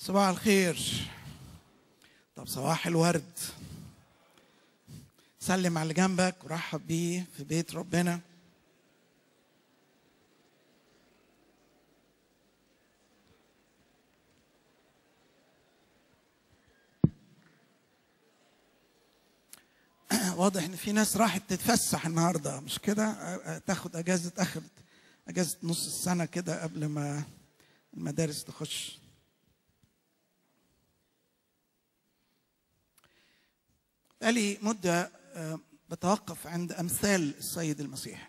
صباح الخير طب صباح الورد سلم على اللي جنبك ورحب بيه في بيت ربنا واضح ان في ناس راحت تتفسح النهارده مش كده تاخد اجازه اخر اجازه نص السنه كده قبل ما المدارس تخش بقالي مدة بتوقف عند أمثال السيد المسيح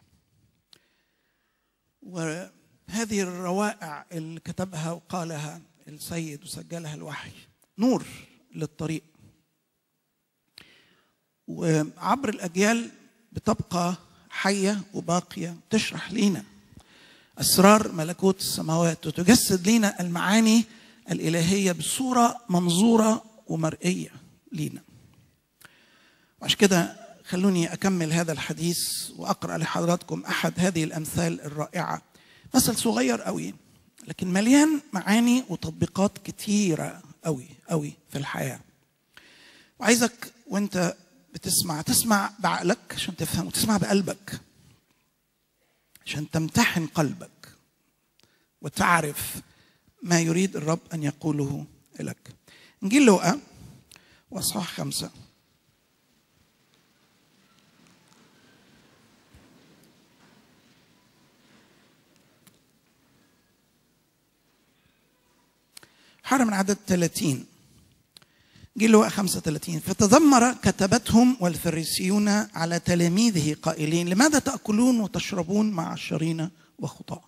وهذه الروائع اللي كتبها وقالها السيد وسجلها الوحي نور للطريق وعبر الأجيال بتبقى حية وباقية تشرح لينا أسرار ملكوت السماوات وتجسد لنا المعاني الإلهية بصورة منظورة ومرئية لينا وعشان كده خلوني أكمل هذا الحديث وأقرأ لحضراتكم أحد هذه الأمثال الرائعة مثل صغير قوي لكن مليان معاني وتطبيقات كتيرة قوي قوي في الحياة وعايزك وانت بتسمع تسمع بعقلك عشان تفهم وتسمع بقلبك عشان تمتحن قلبك وتعرف ما يريد الرب أن يقوله لك إنجيل لوقا وأصحاح خمسة حرم من عدد 30 جيل لوقا 35 فتذمر كتبتهم والفريسيون على تلاميذه قائلين لماذا تأكلون وتشربون مع الشرين وخطاء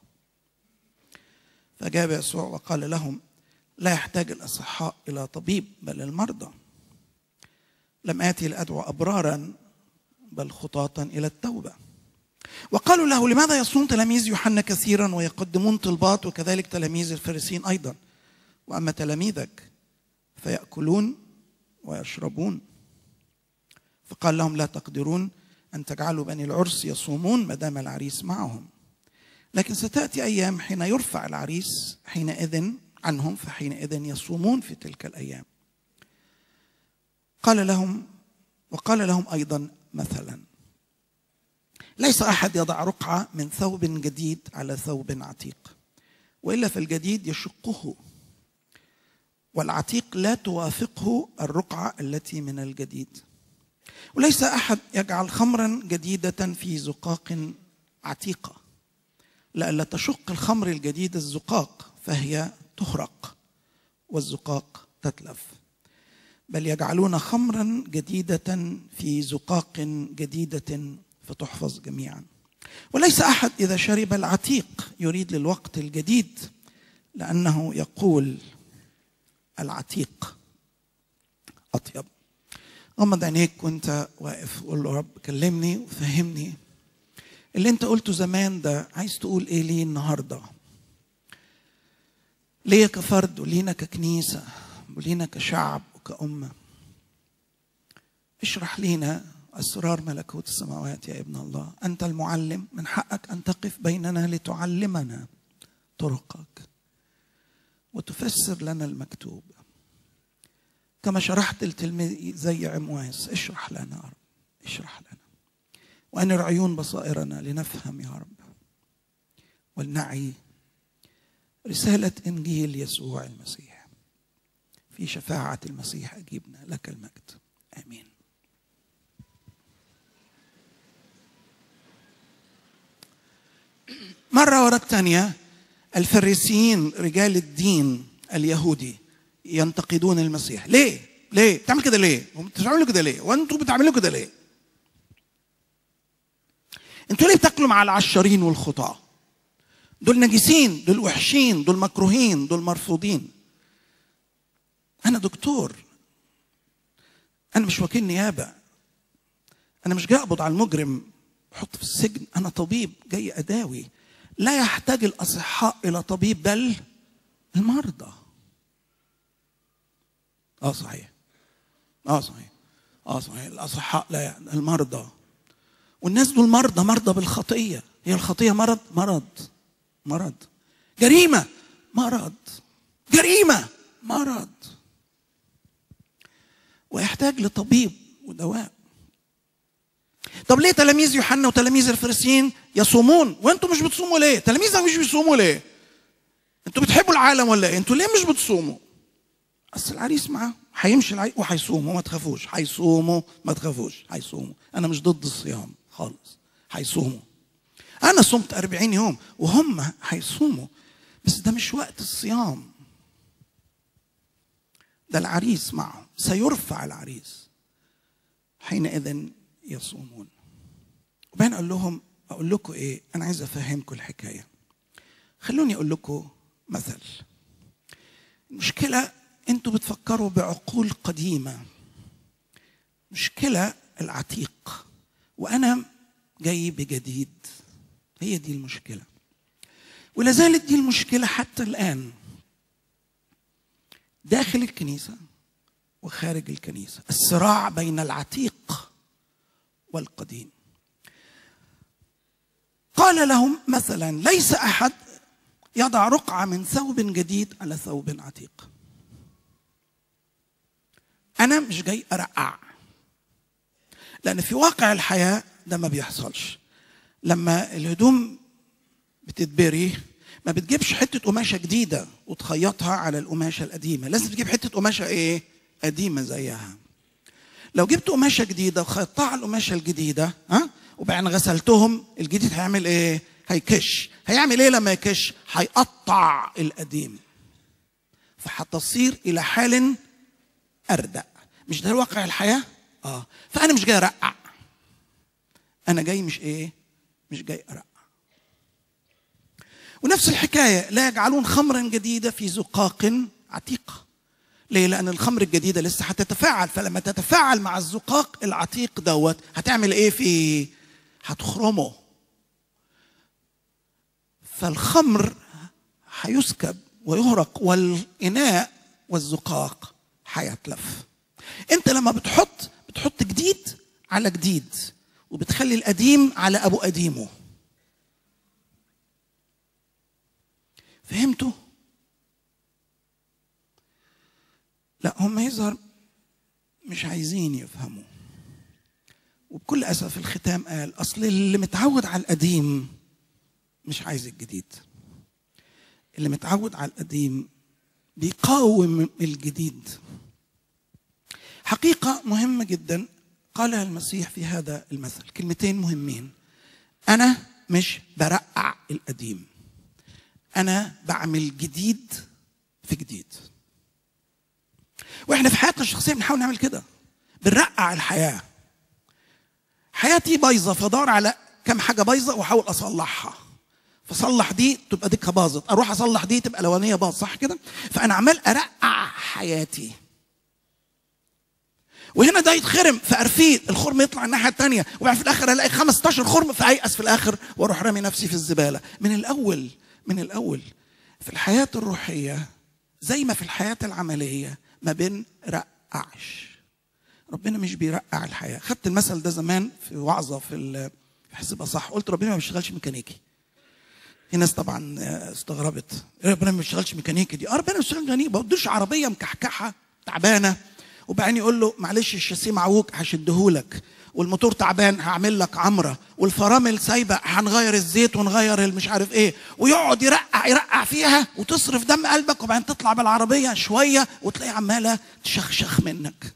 فجاب يسوع وقال لهم لا يحتاج الأصحاء إلى طبيب بل المرضى لم آتي لأدعو أبرارا بل خطاة إلى التوبة وقالوا له لماذا يصوم تلاميذ يوحنا كثيرا ويقدمون طلبات وكذلك تلاميذ الفريسين أيضا وأما تلاميذك فيأكلون ويشربون فقال لهم لا تقدرون أن تجعلوا بني العرس يصومون ما دام العريس معهم لكن ستأتي أيام حين يرفع العريس حينئذ عنهم فحينئذ يصومون في تلك الأيام قال لهم وقال لهم أيضا مثلا ليس أحد يضع رقعة من ثوب جديد على ثوب عتيق وإلا فالجديد يشقه والعتيق لا توافقه الرقعة التي من الجديد وليس أحد يجعل خمرا جديدة في زقاق عتيقة لئلا تشق الخمر الجديد الزقاق فهي تخرق والزقاق تتلف بل يجعلون خمرا جديدة في زقاق جديدة فتحفظ جميعا وليس أحد إذا شرب العتيق يريد للوقت الجديد لأنه يقول العتيق أطيب غمض عينيك وانت واقف قول له رب كلمني وفهمني اللي انت قلته زمان ده عايز تقول ايه ليه النهارده ليا كفرد ولينا ككنيسة ولينا كشعب وكأمة اشرح لينا أسرار ملكوت السماوات يا ابن الله أنت المعلم من حقك أن تقف بيننا لتعلمنا طرقك وتفسر لنا المكتوب كما شرحت التلميذ زي عمواس اشرح لنا يا رب اشرح لنا وانر عيون بصائرنا لنفهم يا رب ولنعي رسالة إنجيل يسوع المسيح في شفاعة المسيح أجيبنا لك المجد آمين مرة ورا الثانية الفريسيين رجال الدين اليهودي ينتقدون المسيح ليه ليه بتعمل كده ليه بتعملوا كده ليه وانتوا بتعملوا كده ليه انتوا ليه بتاكلوا مع العشارين والخطاه دول نجسين دول وحشين دول مكروهين دول مرفوضين انا دكتور انا مش وكيل نيابه انا مش جاي اقبض على المجرم احط في السجن انا طبيب جاي اداوي لا يحتاج الاصحاء الى طبيب بل المرضى اه صحيح اه صحيح اه صحيح الاصحاء لا يعني المرضى والناس دول مرضى مرضى بالخطيه هي الخطيه مرض مرض مرض جريمه مرض جريمه مرض ويحتاج لطبيب ودواء طب ليه تلاميذ يوحنا وتلاميذ الفريسيين يصومون وانتم مش بتصوموا ليه تلاميذك مش بيصوموا ليه انتوا بتحبوا العالم ولا ايه انتوا ليه مش بتصوموا اصل العريس معاه هيمشي العريس وهيصوموا ما تخافوش هيصوموا ما تخافوش هيصوموا انا مش ضد الصيام خالص هيصوموا انا صمت 40 يوم وهم هيصوموا بس ده مش وقت الصيام ده العريس معهم سيرفع العريس حينئذ يصومون وبعدين اقول لهم اقول لكم ايه انا عايز افهمكم الحكايه خلوني اقول لكم مثل المشكله انتوا بتفكروا بعقول قديمه مشكله العتيق وانا جاي بجديد هي دي المشكله ولا زالت دي المشكله حتى الان داخل الكنيسه وخارج الكنيسه الصراع بين العتيق والقديم قال لهم مثلا ليس احد يضع رقعه من ثوب جديد على ثوب عتيق انا مش جاي ارقع لان في واقع الحياه ده ما بيحصلش لما الهدوم بتتبري ما بتجيبش حته قماشه جديده وتخيطها على القماشه القديمه لازم تجيب حته قماشه ايه قديمه زيها لو جبت قماشه جديده وخيطتها على القماشه الجديده ها وبعدين غسلتهم الجديد هيعمل ايه هيكش هيعمل ايه لما يكش هيقطع القديم فهتصير الى حال اردأ مش ده واقع الحياه اه فانا مش جاي ارقع انا جاي مش ايه مش جاي ارقع ونفس الحكايه لا يجعلون خمرا جديده في زقاق عتيقه ليه؟ لأن الخمر الجديدة لسه هتتفاعل فلما تتفاعل مع الزقاق العتيق دوت هتعمل إيه فيه؟ هتخرمه. فالخمر هيسكب ويهرق والإناء والزقاق هيتلف. أنت لما بتحط بتحط جديد على جديد وبتخلي القديم على أبو قديمه. فهمتوا؟ لا هم يظهر مش عايزين يفهموا وبكل اسف الختام قال اصل اللي متعود على القديم مش عايز الجديد اللي متعود على القديم بيقاوم الجديد حقيقه مهمه جدا قالها المسيح في هذا المثل كلمتين مهمين انا مش برقع القديم انا بعمل جديد في جديد واحنا في حياتنا الشخصيه بنحاول نعمل كده بنرقع الحياه حياتي بايظه فدور على كم حاجه بايظه واحاول اصلحها فصلح دي تبقى ديكها باظت اروح اصلح دي تبقى الاولانيه باظ صح كده فانا عمال ارقع حياتي وهنا ده يتخرم فارفيه الخرم يطلع الناحيه الثانيه وبعدين في الاخر الاقي 15 خرم فايأس في الاخر واروح رامي نفسي في الزباله من الاول من الاول في الحياه الروحيه زي ما في الحياه العمليه ما بنرقعش ربنا مش بيرقع الحياه خدت المثل ده زمان في وعظه في حسبها صح قلت ربنا ما بيشتغلش ميكانيكي في ناس طبعا استغربت ربنا ما بيشتغلش ميكانيكي دي اه ربنا ما بيشتغلش ميكانيكي ما بدوش عربيه مكحكحه تعبانه وبعدين يقول له معلش الشاسيه معوج هشدهولك والموتور تعبان هعمل لك عمره والفرامل سايبه هنغير الزيت ونغير المش عارف ايه ويقعد يرقع يرقع فيها وتصرف دم قلبك وبعدين تطلع بالعربيه شويه وتلاقي عماله تشخشخ منك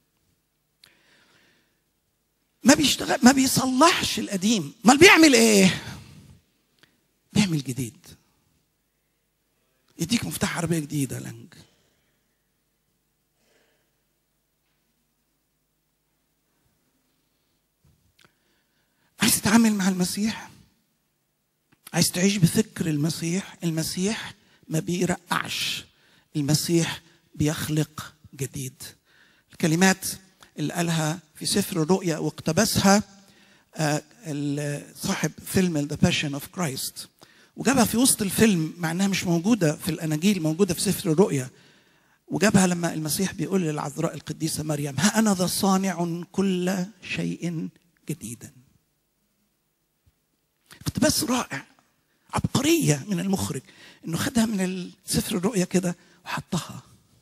ما بيشتغل ما بيصلحش القديم امال بيعمل ايه بيعمل جديد يديك مفتاح عربيه جديده لنج عايز تتعامل مع المسيح عايز تعيش بفكر المسيح المسيح ما بيرقعش المسيح بيخلق جديد الكلمات اللي قالها في سفر الرؤيا واقتبسها صاحب فيلم ذا باشن اوف كرايست وجابها في وسط الفيلم مع انها مش موجوده في الاناجيل موجوده في سفر الرؤيا وجابها لما المسيح بيقول للعذراء القديسه مريم ها انا ذا صانع كل شيء جديدا اقتباس رائع عبقرية من المخرج انه خدها من سفر الرؤيا كده وحطها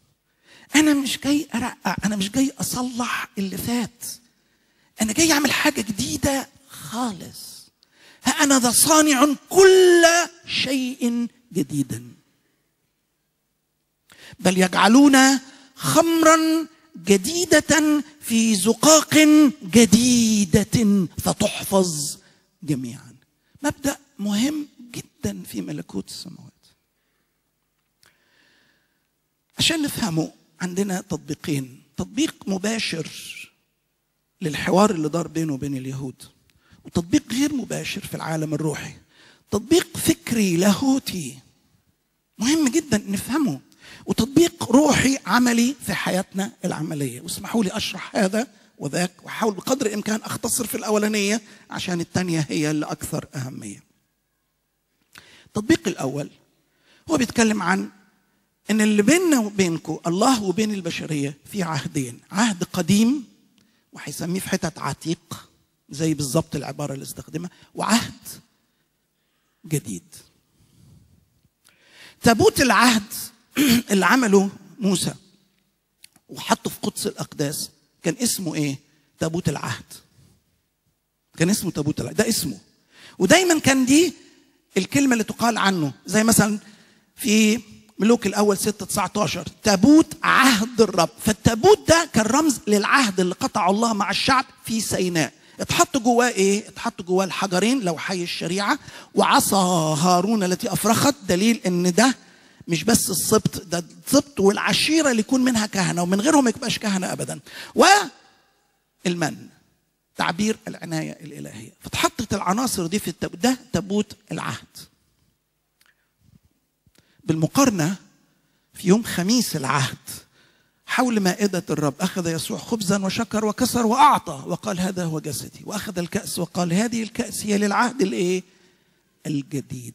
انا مش جاي ارقع انا مش جاي اصلح اللي فات انا جاي اعمل حاجه جديده خالص ها انا ذا صانع كل شيء جديدا بل يجعلون خمرا جديده في زقاق جديده فتحفظ جميعا مبدا مهم جدا في ملكوت السماوات عشان نفهمه عندنا تطبيقين تطبيق مباشر للحوار اللي دار بينه وبين اليهود وتطبيق غير مباشر في العالم الروحي تطبيق فكري لاهوتي مهم جدا نفهمه وتطبيق روحي عملي في حياتنا العملية واسمحوا لي أشرح هذا وذاك وأحاول بقدر الإمكان أختصر في الأولانية عشان الثانية هي اللي أكثر أهمية التطبيق الأول هو بيتكلم عن ان اللي بيننا وبينكم الله وبين البشريه في عهدين عهد قديم وهيسميه في حتت عتيق زي بالظبط العباره اللي استخدمها وعهد جديد تابوت العهد اللي عمله موسى وحطه في قدس الاقداس كان اسمه ايه تابوت العهد كان اسمه تابوت العهد ده اسمه ودايما كان دي الكلمه اللي تقال عنه زي مثلا في ملوك الاول 6 19 تابوت عهد الرب فالتابوت ده كان رمز للعهد اللي قطعه الله مع الشعب في سيناء اتحط جواه ايه اتحط جواه الحجرين لو حي الشريعه وعصا هارون التي افرخت دليل ان ده مش بس السبط ده السبط والعشيره اللي يكون منها كهنه ومن غيرهم ما يبقاش كهنه ابدا والمن تعبير العنايه الالهيه فتحطت العناصر دي في التابوت ده تابوت العهد بالمقارنة في يوم خميس العهد حول مائدة الرب أخذ يسوع خبزا وشكر وكسر وأعطى وقال هذا هو جسدي وأخذ الكأس وقال هذه الكأس هي للعهد الإيه؟ الجديد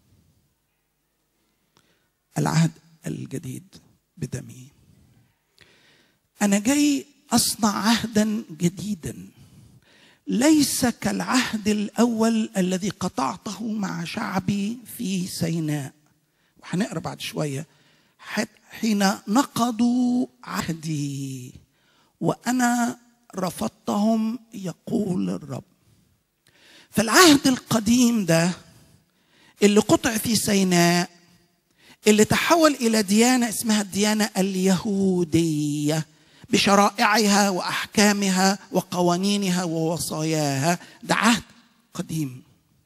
العهد الجديد بدمي أنا جاي أصنع عهدا جديدا ليس كالعهد الأول الذي قطعته مع شعبي في سيناء وهنقرا بعد شويه حين نقضوا عهدي وانا رفضتهم يقول الرب فالعهد القديم ده اللي قطع في سيناء اللي تحول الى ديانه اسمها الديانه اليهوديه بشرائعها واحكامها وقوانينها ووصاياها ده عهد قديم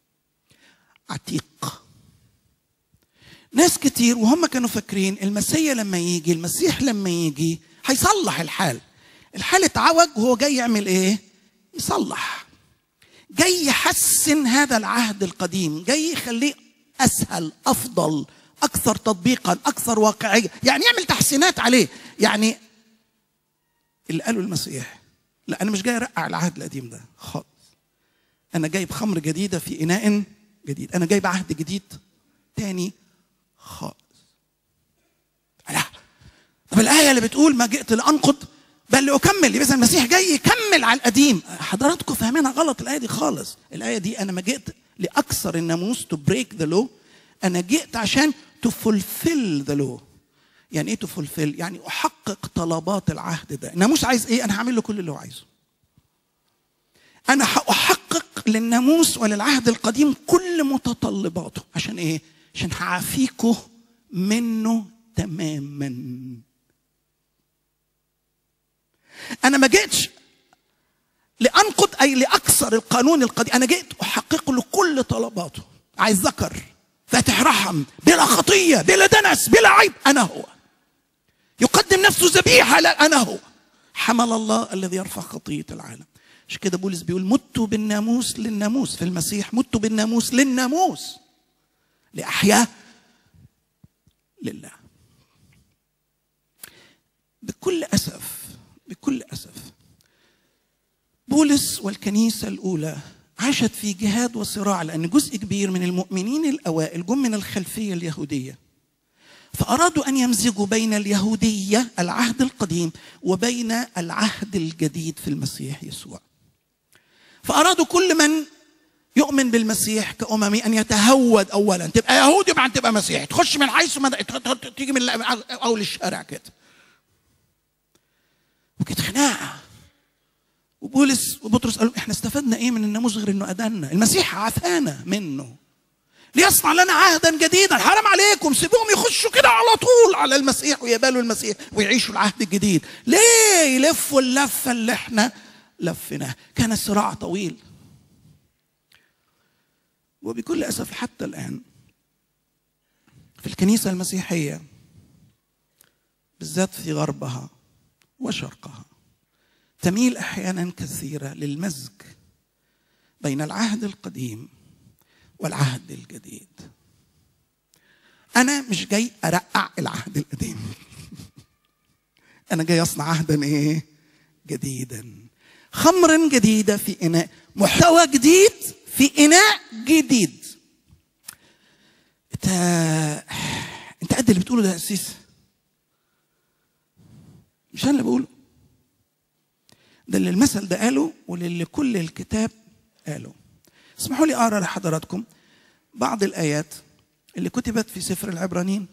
عتيق ناس كتير وهم كانوا فاكرين المسيح لما يجي المسيح لما يجي هيصلح الحال الحال اتعوج وهو جاي يعمل ايه يصلح جاي يحسن هذا العهد القديم جاي يخليه اسهل افضل اكثر تطبيقا اكثر واقعيه يعني يعمل تحسينات عليه يعني اللي قاله المسيح لا انا مش جاي ارقع العهد القديم ده خالص انا جايب خمر جديده في اناء جديد انا جايب عهد جديد تاني خالص لا طب الآية اللي بتقول ما جئت لأنقض بل لأكمل يبقى المسيح جاي يكمل على القديم حضراتكم فاهمينها غلط الآية دي خالص الآية دي أنا ما جئت لأكثر الناموس تو بريك ذا لو أنا جئت عشان تو فولفيل ذا لو يعني ايه تو فولفيل؟ يعني احقق طلبات العهد ده، الناموس عايز ايه؟ انا هعمل له كل اللي هو عايزه. انا احقق للناموس وللعهد القديم كل متطلباته، عشان ايه؟ عشان هعافيكوا منه تماما انا ما جيتش لانقض اي لاكثر القانون القديم انا جيت احقق له كل طلباته عايز ذكر فاتح رحم بلا خطيه بلا دنس بلا عيب انا هو يقدم نفسه ذبيحه لا انا هو حمل الله الذي يرفع خطيه العالم عشان كده بولس بيقول متوا بالناموس للناموس في المسيح متوا بالناموس للناموس لأحياء لله بكل أسف بكل أسف بولس والكنيسة الأولى عاشت في جهاد وصراع لأن جزء كبير من المؤمنين الأوائل جم من الخلفية اليهودية فأرادوا أن يمزجوا بين اليهودية العهد القديم وبين العهد الجديد في المسيح يسوع فأرادوا كل من يؤمن بالمسيح كأممي أن يتهود أولا تبقى يهودي وبعدين تبقى مسيحي تخش من حيث ما تيجي من أول الشارع كده وكانت خناقه وبولس وبطرس قالوا احنا استفدنا ايه من الناموس غير انه ادانا المسيح عافانا منه ليصنع لنا عهدا جديدا حرام عليكم سيبوهم يخشوا كده على طول على المسيح ويقبلوا المسيح ويعيشوا العهد الجديد ليه يلفوا اللفه اللي احنا لفناها كان صراع طويل وبكل اسف حتى الان في الكنيسه المسيحيه بالذات في غربها وشرقها تميل احيانا كثيره للمزج بين العهد القديم والعهد الجديد انا مش جاي ارقع العهد القديم انا جاي اصنع عهدا ايه جديدا خمر جديده في اناء محتوى جديد في اناء جديد انت انت قد اللي بتقوله ده يا اسيس مش انا اللي بقوله ده اللي المثل ده قاله واللي كل الكتاب قاله اسمحوا لي اقرا لحضراتكم بعض الايات اللي كتبت في سفر العبرانيين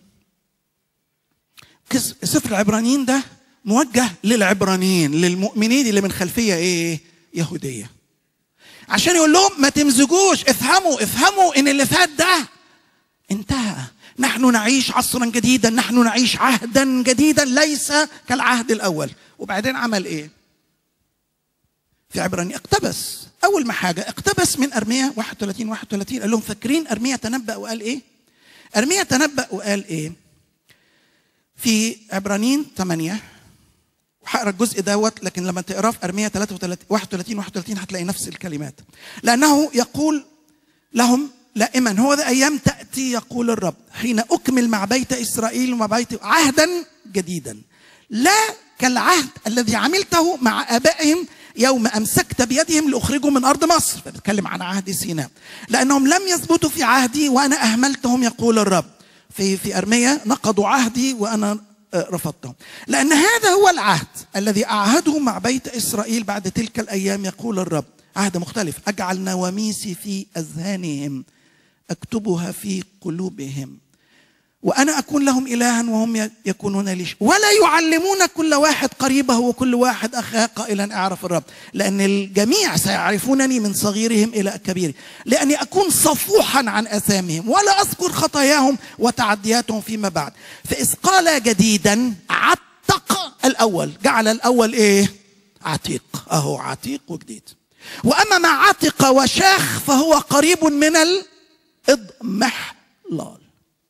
سفر العبرانيين ده موجه للعبرانيين للمؤمنين اللي من خلفيه ايه يهوديه عشان يقول لهم ما تمزجوش افهموا افهموا ان اللي فات ده انتهى نحن نعيش عصرا جديدا نحن نعيش عهدا جديدا ليس كالعهد الاول وبعدين عمل ايه في عبراني اقتبس اول ما حاجه اقتبس من ارميا 31 31 قال لهم فاكرين ارميا تنبأ وقال ايه ارميا تنبأ وقال ايه في عبرانيين 8 وهقرا الجزء دوت لكن لما تقراه في ارميا 33 31 31 هتلاقي نفس الكلمات لانه يقول لهم لائما هو ذا ايام تاتي يقول الرب حين اكمل مع بيت اسرائيل ومع بيت عهدا جديدا لا كالعهد الذي عملته مع ابائهم يوم امسكت بيدهم لاخرجهم من ارض مصر فبتكلم عن عهد سيناء لانهم لم يثبتوا في عهدي وانا اهملتهم يقول الرب في في ارميا نقضوا عهدي وانا رفضتهم لان هذا هو العهد الذي اعهده مع بيت اسرائيل بعد تلك الايام يقول الرب عهد مختلف اجعل نواميسي في اذهانهم اكتبها في قلوبهم وانا اكون لهم الها وهم يكونون لي ولا يعلمون كل واحد قريبه وكل واحد اخاه قائلا اعرف الرب لان الجميع سيعرفونني من صغيرهم الى كبيرهم لاني اكون صفوحا عن اثامهم ولا اذكر خطاياهم وتعدياتهم فيما بعد فاذ قال جديدا عتق الاول جعل الاول ايه عتيق اهو عتيق وجديد واما ما عتق وشاخ فهو قريب من الاضمحلال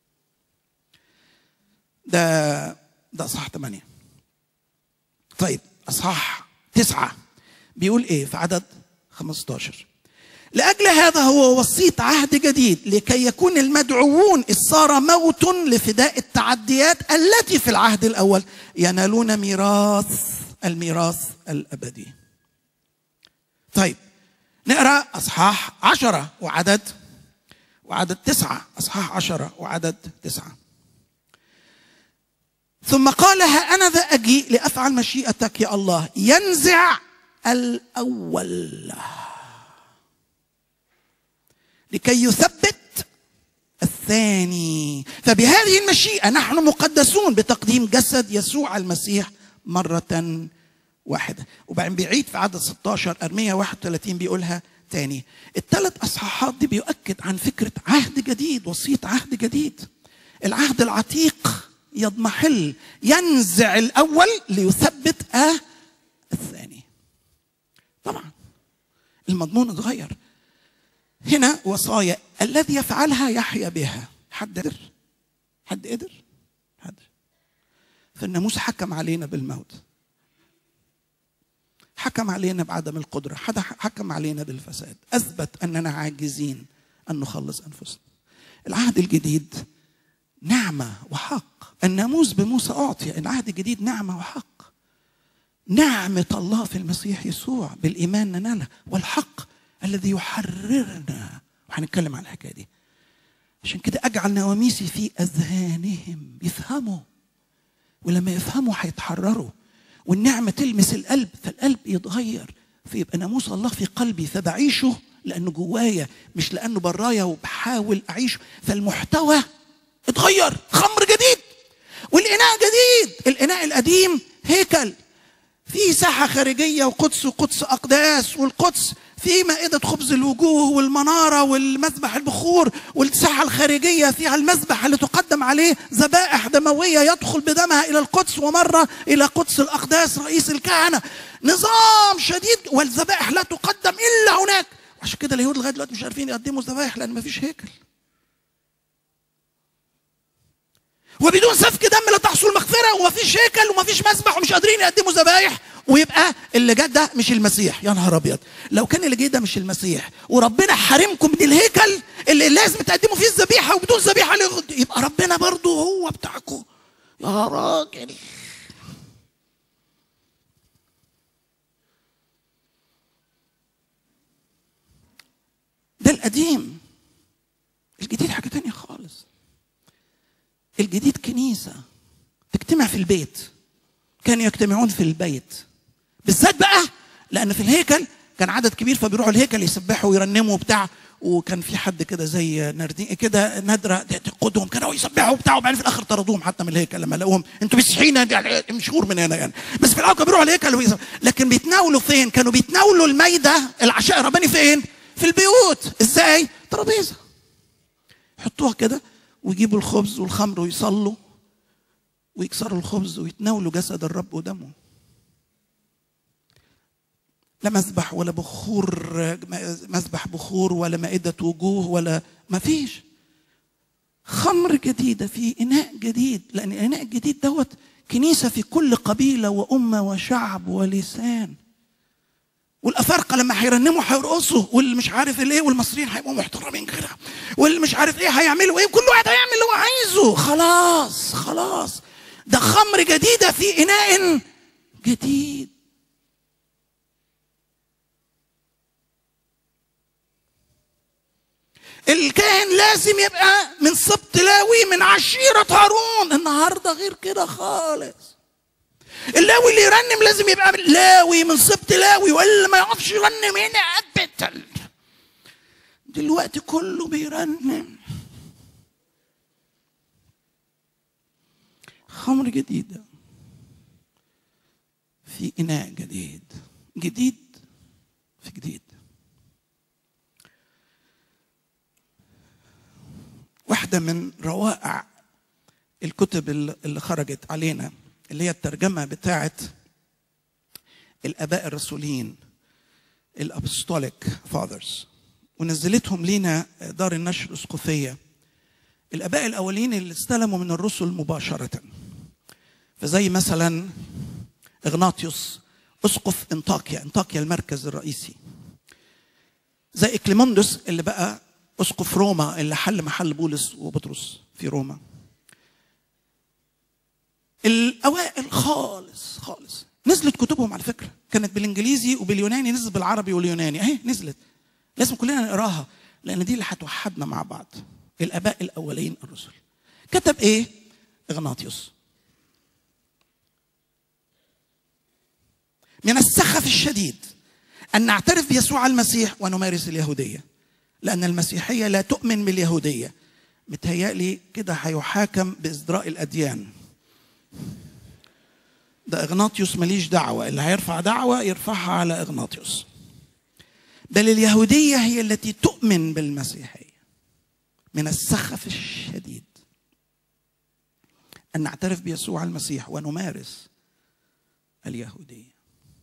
ده ده اصحاح 8 طيب اصحاح تسعة بيقول ايه في عدد 15 لأجل هذا هو وسيط عهد جديد لكي يكون المدعوون إذ صار موت لفداء التعديات التي في العهد الأول ينالون ميراث الميراث الأبدي طيب نقرأ أصحاح عشرة وعدد وعدد تسعة أصحاح عشرة وعدد تسعة ثم قال ها أنا ذا أجي لأفعل مشيئتك يا الله ينزع الأول لكي يثبت الثاني فبهذه المشيئة نحن مقدسون بتقديم جسد يسوع المسيح مرة واحدة وبعدين بيعيد في عدد 16 أرمية 31 بيقولها تاني الثلاث أصحاحات دي بيؤكد عن فكرة عهد جديد وسيط عهد جديد العهد العتيق يضمحل ينزع الأول ليثبت آه الثاني طبعا المضمون اتغير هنا وصايا الذي يفعلها يحيا بها حد قدر حد قدر حد فالناموس حكم علينا بالموت حكم علينا بعدم القدرة حدا حكم علينا بالفساد أثبت أننا عاجزين أن نخلص أنفسنا العهد الجديد نعمة وحق الناموس بموسى أعطي العهد الجديد نعمة وحق نعمة الله في المسيح يسوع بالإيمان ننالها والحق الذي يحررنا وهنتكلم عن الحكاية دي عشان كده أجعل نواميسي في أذهانهم يفهموا ولما يفهموا هيتحرروا والنعمة تلمس القلب فالقلب يتغير فيبقى ناموس الله في قلبي فبعيشه لأنه جوايا مش لأنه برايا وبحاول أعيشه فالمحتوى اتغير خمر جديد والإناء جديد الإناء القديم هيكل في ساحة خارجية وقدس وقدس أقداس والقدس في مائدة خبز الوجوه والمنارة والمذبح البخور والساحة الخارجية فيها المذبح اللي تقدم عليه ذبائح دموية يدخل بدمها إلى القدس ومرة إلى قدس الأقداس رئيس الكهنة نظام شديد والذبائح لا تقدم إلا هناك عشان كده اليهود لغاية دلوقتي مش عارفين يقدموا ذبائح لأن مفيش هيكل وبدون سفك دم لا تحصل مغفرة ومفيش هيكل ومفيش مسبح ومش قادرين يقدموا ذبايح ويبقى اللي جه ده مش المسيح يا نهار ابيض لو كان اللي جه ده مش المسيح وربنا حارمكم من الهيكل اللي لازم تقدموا فيه الذبيحه وبدون ذبيحه يبقى ربنا برضه هو بتاعكم يا راجل ده القديم الجديد حاجه تانية خالص الجديد كنيسه تجتمع في البيت كانوا يجتمعون في البيت بالذات بقى لان في الهيكل كان عدد كبير فبيروحوا الهيكل يسبحوا ويرنموا وبتاع وكان في حد كده زي ناردين كده نادره تقودهم كانوا يسبحوا وبتاع وبعدين في الاخر طردوهم حتى من الهيكل لما لقوهم انتوا مسيحيين يعني مشهور من هنا يعني بس في الاول كانوا بيروحوا الهيكل ويسبحوا. لكن بيتناولوا فين؟ كانوا بيتناولوا المايده العشاء الرباني فين؟ في البيوت ازاي؟ ترابيزه يحطوها كده ويجيبوا الخبز والخمر ويصلوا ويكسروا الخبز ويتناولوا جسد الرب ودمه لا مذبح ولا بخور مذبح بخور ولا مائدة وجوه ولا ما فيش خمر جديدة في إناء جديد لأن الإناء الجديد دوت كنيسة في كل قبيلة وأمة وشعب ولسان والافارقه لما هيرنموا هيرقصوا واللي مش عارف الايه والمصريين هيبقوا محترمين كده واللي مش عارف ايه هيعملوا ايه كل واحد هيعمل اللي هو عايزه خلاص خلاص ده خمر جديده في اناء جديد الكاهن لازم يبقى من سبط لاوي من عشيرة هارون النهاردة غير كده خالص اللاوي اللي يرنم لازم يبقى لاوي من سبط لاوي والا ما يعرفش يرنم هنا ابدا دلوقتي كله بيرنم خمر جديدة في إناء جديد جديد في جديد واحدة من روائع الكتب اللي خرجت علينا اللي هي الترجمة بتاعت الآباء الرسولين الأبستوليك فاذرز ونزلتهم لينا دار النشر الأسقفية الآباء الأولين اللي استلموا من الرسل مباشرة فزي مثلا إغناطيوس أسقف انطاكيا انطاكيا المركز الرئيسي زي إكليموندوس اللي بقى أسقف روما اللي حل محل بولس وبطرس في روما الاوائل خالص خالص نزلت كتبهم على فكره كانت بالانجليزي وباليوناني نزلت بالعربي واليوناني اهي نزلت لازم كلنا نقراها لان دي اللي هتوحدنا مع بعض الاباء الاولين الرسل كتب ايه اغناطيوس من السخف الشديد ان نعترف بيسوع المسيح ونمارس اليهوديه لان المسيحيه لا تؤمن باليهوديه متهيألي كده هيحاكم بازدراء الاديان ده اغناطيوس ماليش دعوه اللي هيرفع دعوه يرفعها على اغناطيوس بل اليهوديه هي التي تؤمن بالمسيحيه من السخف الشديد ان نعترف بيسوع المسيح ونمارس اليهوديه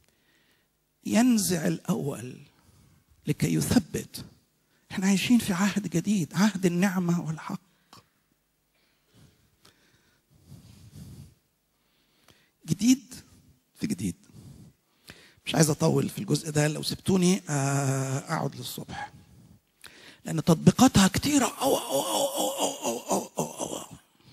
ينزع الاول لكي يثبت احنا عايشين في عهد جديد عهد النعمه والحق جديد في جديد مش عايز اطول في الجزء ده لو سبتوني اقعد للصبح لان تطبيقاتها كتيره أو أو أو أو أو أو أو أو أو.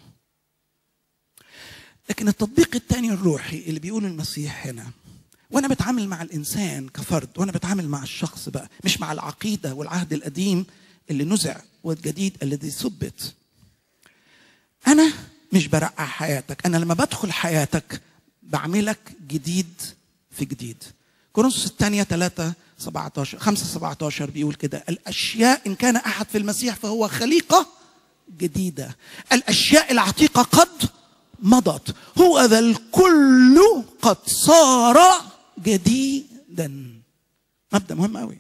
لكن التطبيق الثاني الروحي اللي بيقول المسيح هنا وانا بتعامل مع الانسان كفرد وانا بتعامل مع الشخص بقى مش مع العقيده والعهد القديم اللي نزع والجديد الذي ثبت انا مش برقع حياتك انا لما بدخل حياتك بعملك جديد في جديد كورنثوس الثانية 3 17 5 17 بيقول كده الأشياء إن كان أحد في المسيح فهو خليقة جديدة الأشياء العتيقة قد مضت هو ذا الكل قد صار جديدا مبدا مهم قوي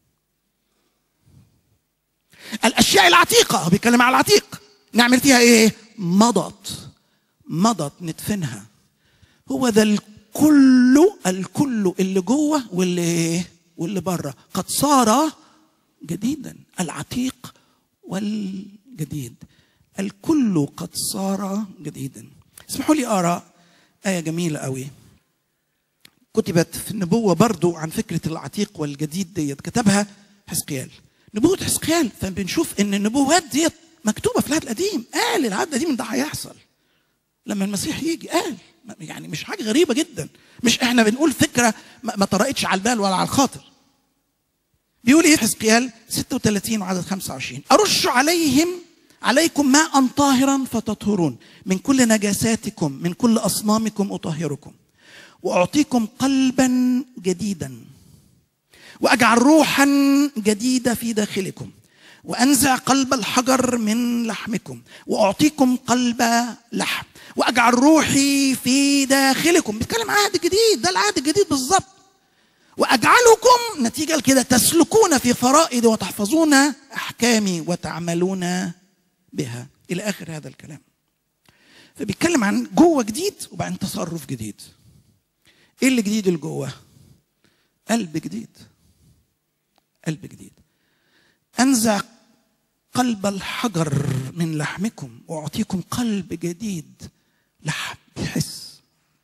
الاشياء العتيقه هو بيتكلم على العتيق نعمل فيها ايه مضت مضت ندفنها هو ذا الكل الكل اللي جوه واللي ايه واللي بره قد صار جديدا العتيق والجديد الكل قد صار جديدا اسمحوا لي اقرا ايه جميله قوي كتبت في النبوه برضو عن فكره العتيق والجديد ديت كتبها حزقيال نبوه حزقيال فبنشوف ان النبوات ديت مكتوبه في العهد القديم قال العهد القديم ده هيحصل لما المسيح يجي قال يعني مش حاجه غريبه جدا مش احنا بنقول فكره ما طرقتش على البال ولا على الخاطر بيقول ايه حزقيال 36 وعدد 25 ارش عليهم عليكم ماء طاهرا فتطهرون من كل نجاساتكم من كل اصنامكم اطهركم واعطيكم قلبا جديدا واجعل روحا جديده في داخلكم وانزع قلب الحجر من لحمكم واعطيكم قلب لحم واجعل روحي في داخلكم بيتكلم عهد جديد ده العهد الجديد بالظبط واجعلكم نتيجه لكده تسلكون في فرائض وتحفظون احكامي وتعملون بها الى اخر هذا الكلام فبيتكلم عن جوه جديد وبعدين تصرف جديد ايه اللي جديد اللي جوه قلب جديد قلب جديد انزع قلب الحجر من لحمكم واعطيكم قلب جديد لحم بيحس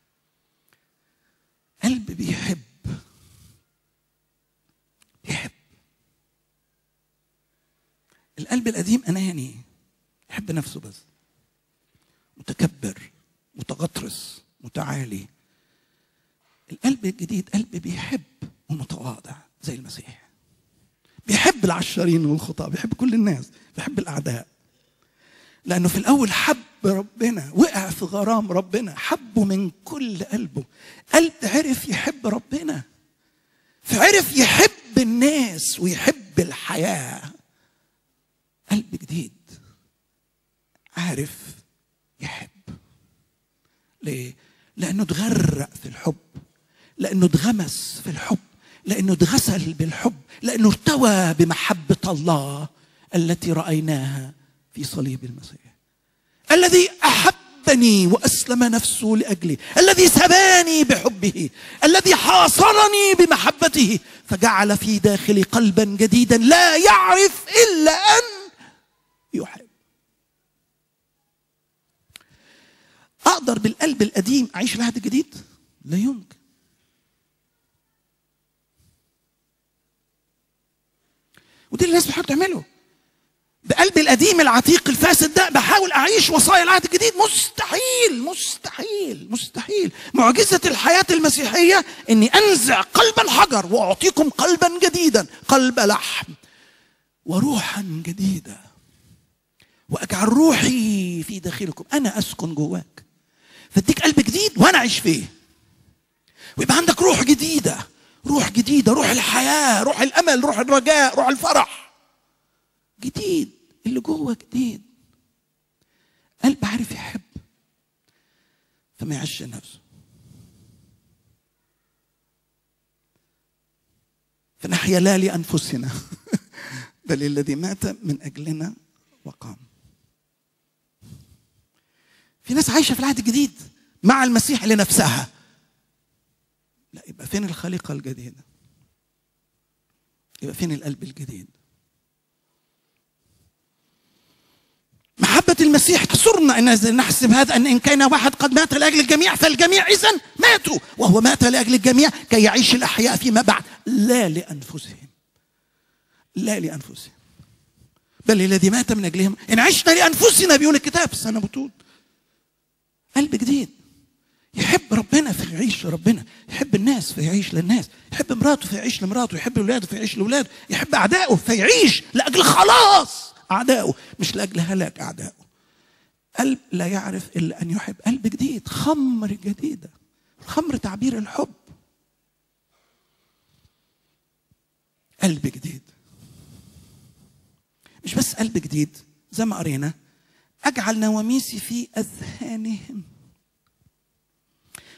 قلب بيحب بيحب القلب القديم اناني يحب نفسه بس متكبر متغطرس متعالي القلب الجديد قلب بيحب ومتواضع زي المسيح بيحب العشارين والخطاة بيحب كل الناس بيحب الأعداء لأنه في الأول حب ربنا وقع في غرام ربنا حبه من كل قلبه قلب عرف يحب ربنا فعرف يحب الناس ويحب الحياة قلب جديد عارف يحب ليه؟ لأنه اتغرق في الحب لأنه اتغمس في الحب لأنه اتغسل بالحب لأنه ارتوى بمحبة الله التي رأيناها في صليب المسيح الذي أحبني وأسلم نفسه لأجلي الذي سباني بحبه الذي حاصرني بمحبته فجعل في داخلي قلبا جديدا لا يعرف إلا أن يحب أقدر بالقلب القديم أعيش العهد الجديد؟ لا يمكن ودي اللي الناس بتحاول تعمله بقلبي القديم العتيق الفاسد ده بحاول اعيش وصايا العهد الجديد مستحيل مستحيل مستحيل معجزه الحياه المسيحيه اني انزع قلب الحجر واعطيكم قلبا جديدا قلب لحم وروحا جديده واجعل روحي في داخلكم انا اسكن جواك فاديك قلب جديد وانا اعيش فيه ويبقى عندك روح جديده روح جديده روح الحياه روح الامل روح الرجاء روح الفرح جديد اللي جوه جديد قلب عارف يحب فما يعيش نفسه فنحيا لا لانفسنا بل الذي مات من اجلنا وقام في ناس عايشه في العهد الجديد مع المسيح لنفسها لا يبقى فين الخليقه الجديده يبقى فين القلب الجديد محبة المسيح تسرنا أن نحسب هذا أن إن كان واحد قد مات لأجل الجميع فالجميع إذا ماتوا وهو مات لأجل الجميع كي يعيش الأحياء فيما بعد لا لأنفسهم لا لأنفسهم بل الذي مات من أجلهم إن عشنا لأنفسنا بيقول الكتاب السنة بتقول قلب جديد يحب ربنا فيعيش لربنا يحب الناس فيعيش للناس يحب مراته فيعيش لمراته يحب اولاده فيعيش لاولاده يحب اعدائه فيعيش لاجل خلاص اعدائه مش لاجل هلاك اعدائه قلب لا يعرف الا ان يحب قلب جديد خمر جديده الخمر تعبير الحب قلب جديد مش بس قلب جديد زي ما قرينا اجعل نواميسي في اذهانهم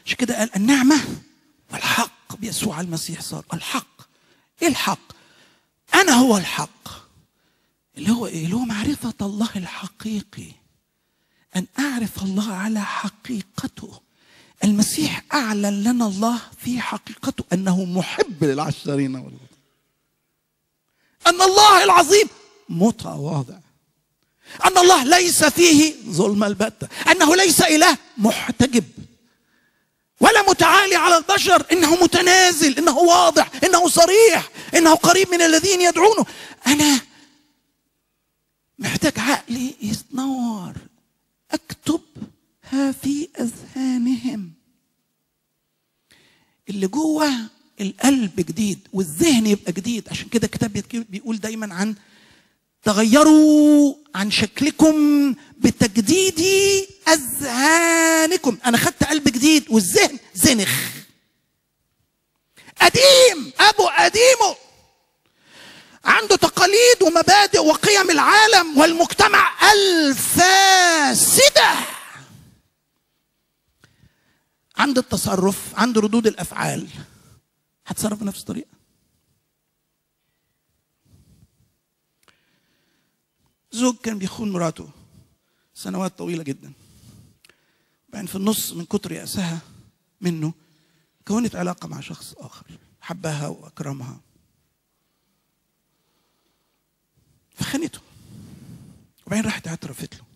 عشان كده قال النعمة والحق بيسوع المسيح صار الحق ايه الحق انا هو الحق اللي هو ايه اللي هو معرفة الله الحقيقي ان اعرف الله على حقيقته المسيح اعلن لنا الله في حقيقته انه محب للعشرين والله ان الله العظيم متواضع ان الله ليس فيه ظلم البتة انه ليس اله محتجب ولا متعالي على البشر انه متنازل انه واضح انه صريح انه قريب من الذين يدعونه انا محتاج عقلي يتنور اكتبها في اذهانهم اللي جوه القلب جديد والذهن يبقى جديد عشان كده الكتاب بيقول دايما عن تغيروا عن شكلكم بتجديد اذهانكم انا خدت قلب جديد والذهن زنخ قديم ابو قديمه عنده تقاليد ومبادئ وقيم العالم والمجتمع الفاسده عند التصرف عند ردود الافعال هتصرف بنفس الطريقه زوج كان بيخون مراته سنوات طويلة جدا بعدين في النص من كتر يأسها منه كونت علاقة مع شخص آخر حبها وأكرمها فخانته وبعدين راحت اعترفت له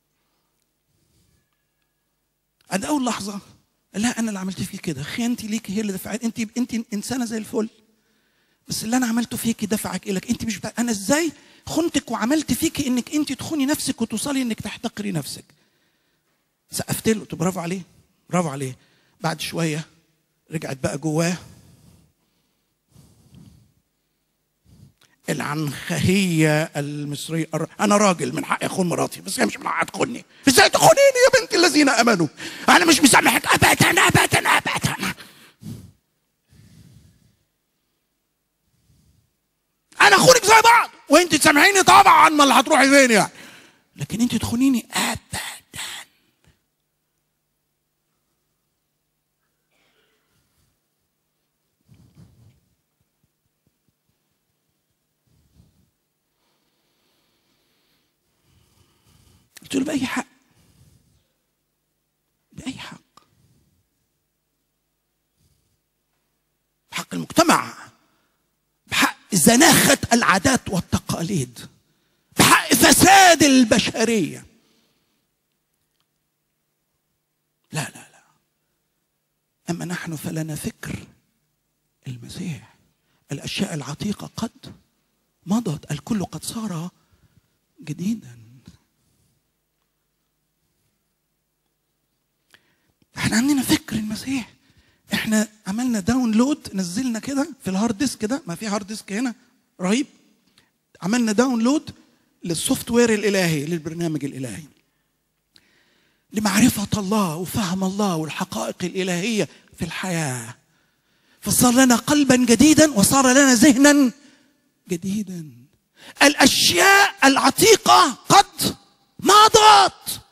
عند أول لحظة لا أنا اللي عملت فيك كده خيانتي ليك هي اللي دفعت أنت أنت إنسانة زي الفل بس اللي أنا عملته فيك دفعك إليك أنت مش بتاع. أنا إزاي خنتك وعملت فيك انك انت تخوني نفسك وتوصلي انك تحتقري نفسك سقفت له قلت برافو عليه برافو عليه بعد شويه رجعت بقى جواه العنخهية المصرية أنا راجل من حقي أخون مراتي بس هي مش من حقها تخوني إزاي تخونيني يا بنت الذين آمنوا أنا مش مسامحك أبدا أبدا أبدا أنا أخونك زي بعض وانت تسامحيني طبعا ما اللي هتروحي فين يعني لكن انت تخونيني ابدا قلت له باي حق باي حق بحق المجتمع بحق زناخة العادات والتقاليد بحق فساد البشرية لا لا لا أما نحن فلنا فكر المسيح الأشياء العتيقة قد مضت الكل قد صار جديدا احنا عندنا فكر المسيح احنا عملنا داونلود نزلنا كده في الهارد ديسك ده ما في هارد ديسك هنا رهيب عملنا داونلود للسوفت وير الالهي للبرنامج الالهي لمعرفة الله وفهم الله والحقائق الإلهية في الحياة فصار لنا قلبا جديدا وصار لنا ذهنا جديدا الأشياء العتيقة قد مضت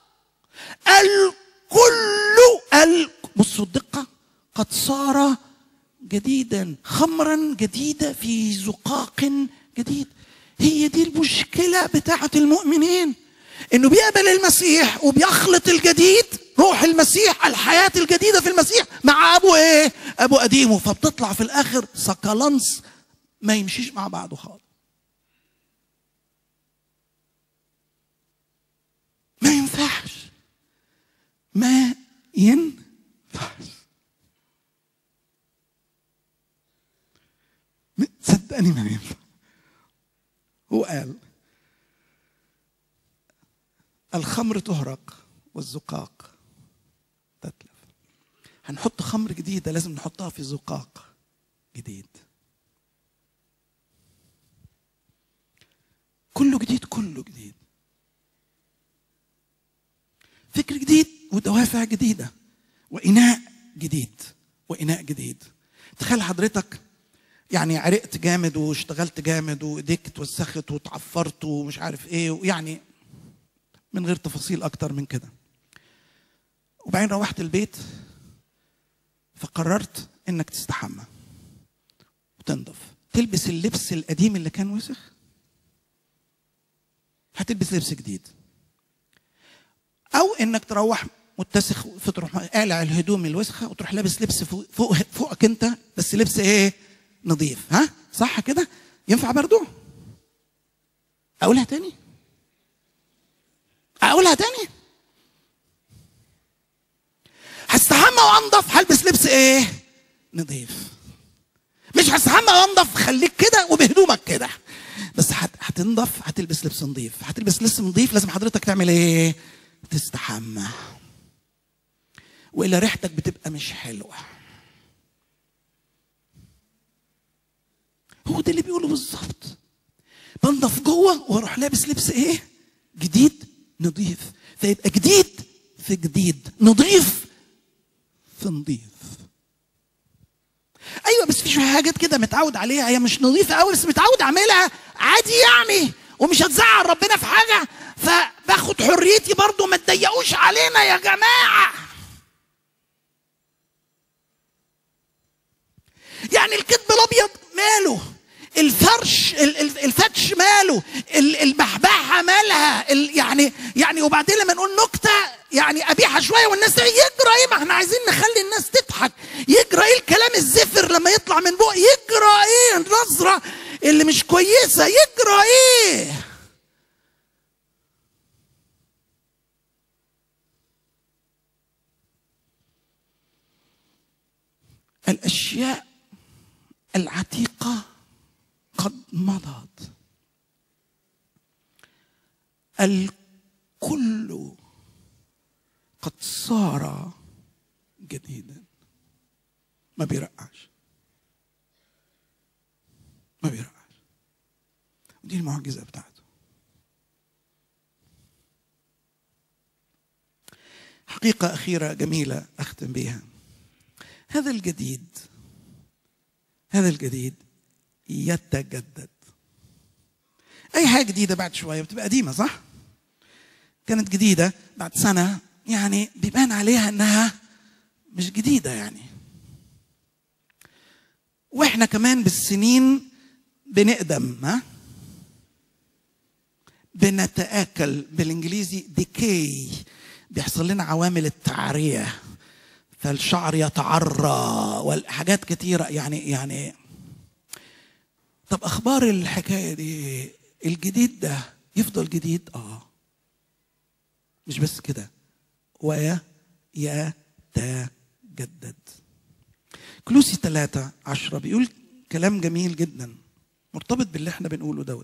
الكل ال... بصوا الدقة قد صار جديدا خمرا جديدة في زقاق جديد هي دي المشكلة بتاعة المؤمنين انه بيقبل المسيح وبيخلط الجديد روح المسيح الحياة الجديدة في المسيح مع ابو ايه ابو قديمه فبتطلع في الاخر سكالانس ما يمشيش مع بعضه خالص ما ينفعش ما ينفعش صدقني ما ينفع هو قال الخمر تهرق والزقاق تتلف هنحط خمر جديدة لازم نحطها في زقاق جديد كله جديد كله جديد فكر جديد ودوافع جديدة وإناء جديد وإناء جديد تخيل حضرتك يعني عرقت جامد واشتغلت جامد وايديك اتوسخت واتعفرت ومش عارف ايه ويعني من غير تفاصيل اكتر من كده وبعدين روحت البيت فقررت انك تستحمى وتنضف تلبس اللبس القديم اللي كان وسخ هتلبس لبس جديد او انك تروح متسخ فتروح قالع الهدوم الوسخه وتروح لابس لبس فوق, فوق فوقك انت بس لبس ايه نظيف ها صح كده ينفع برضو اقولها تاني اقولها تاني هستحمى وانضف هلبس لبس ايه نظيف مش هستحمى وانضف خليك كده وبهدومك كده بس هت- هتنضف هتلبس لبس نظيف هتلبس لبس نظيف لازم حضرتك تعمل ايه تستحمى والا ريحتك بتبقى مش حلوه هو ده اللي بيقوله بالظبط بنضف جوه واروح لابس لبس ايه جديد نظيف فيبقى جديد في جديد نظيف في نظيف ايوه بس في شويه حاجات كده متعود عليها هي مش نظيفه قوي بس متعود اعملها عادي يعني ومش هتزعل ربنا في حاجه فباخد حريتي برضو ما تضيقوش علينا يا جماعه يعني الكذب الابيض ماله الفرش ال- ال- الفتش ماله ال- المحبحه مالها ال- يعني يعني وبعدين لما نقول نكته يعني قبيحه شويه والناس تقول يجرى ايه ما احنا عايزين نخلي الناس تضحك يجرى ايه الكلام الزفر لما يطلع من بق يجرى ايه النظره اللي مش كويسه يجرى ايه الاشياء العتيقه قد مضت الكل قد صار جديدا ما بيرقعش ما بيرقعش ودي المعجزه بتاعته حقيقه اخيره جميله اختم بيها هذا الجديد هذا الجديد يتجدد اي حاجه جديده بعد شويه بتبقى قديمه صح كانت جديده بعد سنه يعني بيبان عليها انها مش جديده يعني واحنا كمان بالسنين بنقدم ها بنتاكل بالانجليزي ديكي بيحصل لنا عوامل التعريه فالشعر يتعرى والحاجات كتيره يعني يعني طب اخبار الحكايه دي الجديد ده يفضل جديد اه مش بس كده ويتجدد كلوسي ثلاثة عشرة بيقول كلام جميل جدا مرتبط باللي احنا بنقوله دوت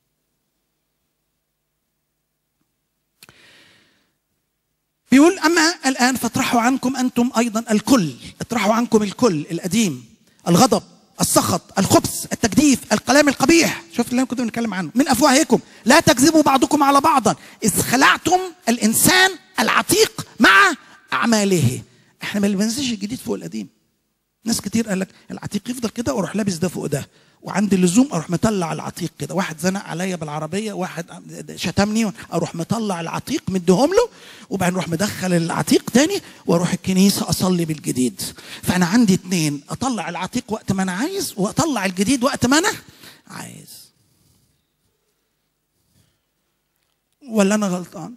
بيقول اما الان فاطرحوا عنكم انتم ايضا الكل اطرحوا عنكم الكل القديم الغضب السخط الخبث التجديف الكلام القبيح شفت اللي انا كنت بنتكلم عنه من افواهكم لا تكذبوا بعضكم على بعضا اذ خلعتم الانسان العتيق مع اعماله احنا ما بننساش الجديد فوق القديم ناس كتير قال لك العتيق يفضل كده واروح لابس ده فوق ده وعند اللزوم اروح مطلع العتيق كده واحد زنق عليا بالعربيه واحد شتمني اروح مطلع العتيق مديهم له وبعدين اروح مدخل العتيق تاني واروح الكنيسه اصلي بالجديد فانا عندي اتنين اطلع العتيق وقت ما انا عايز واطلع الجديد وقت ما انا عايز ولا انا غلطان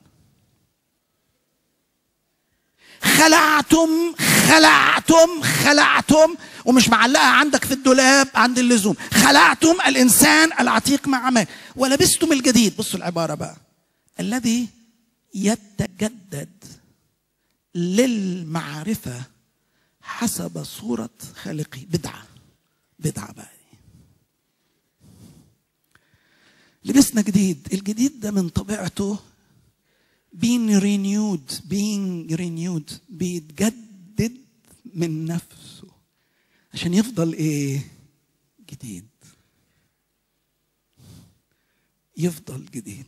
خلعتم خلعتم خلعتم ومش معلقه عندك في الدولاب عند اللزوم خلعتم الانسان العتيق مع عمل ولبستم الجديد بصوا العباره بقى الذي يتجدد للمعرفه حسب صوره خالقه بدعه بدعه بقى دي. لبسنا جديد الجديد ده من طبيعته being renewed being renewed بيتجدد من نفسه عشان يفضل ايه جديد يفضل جديد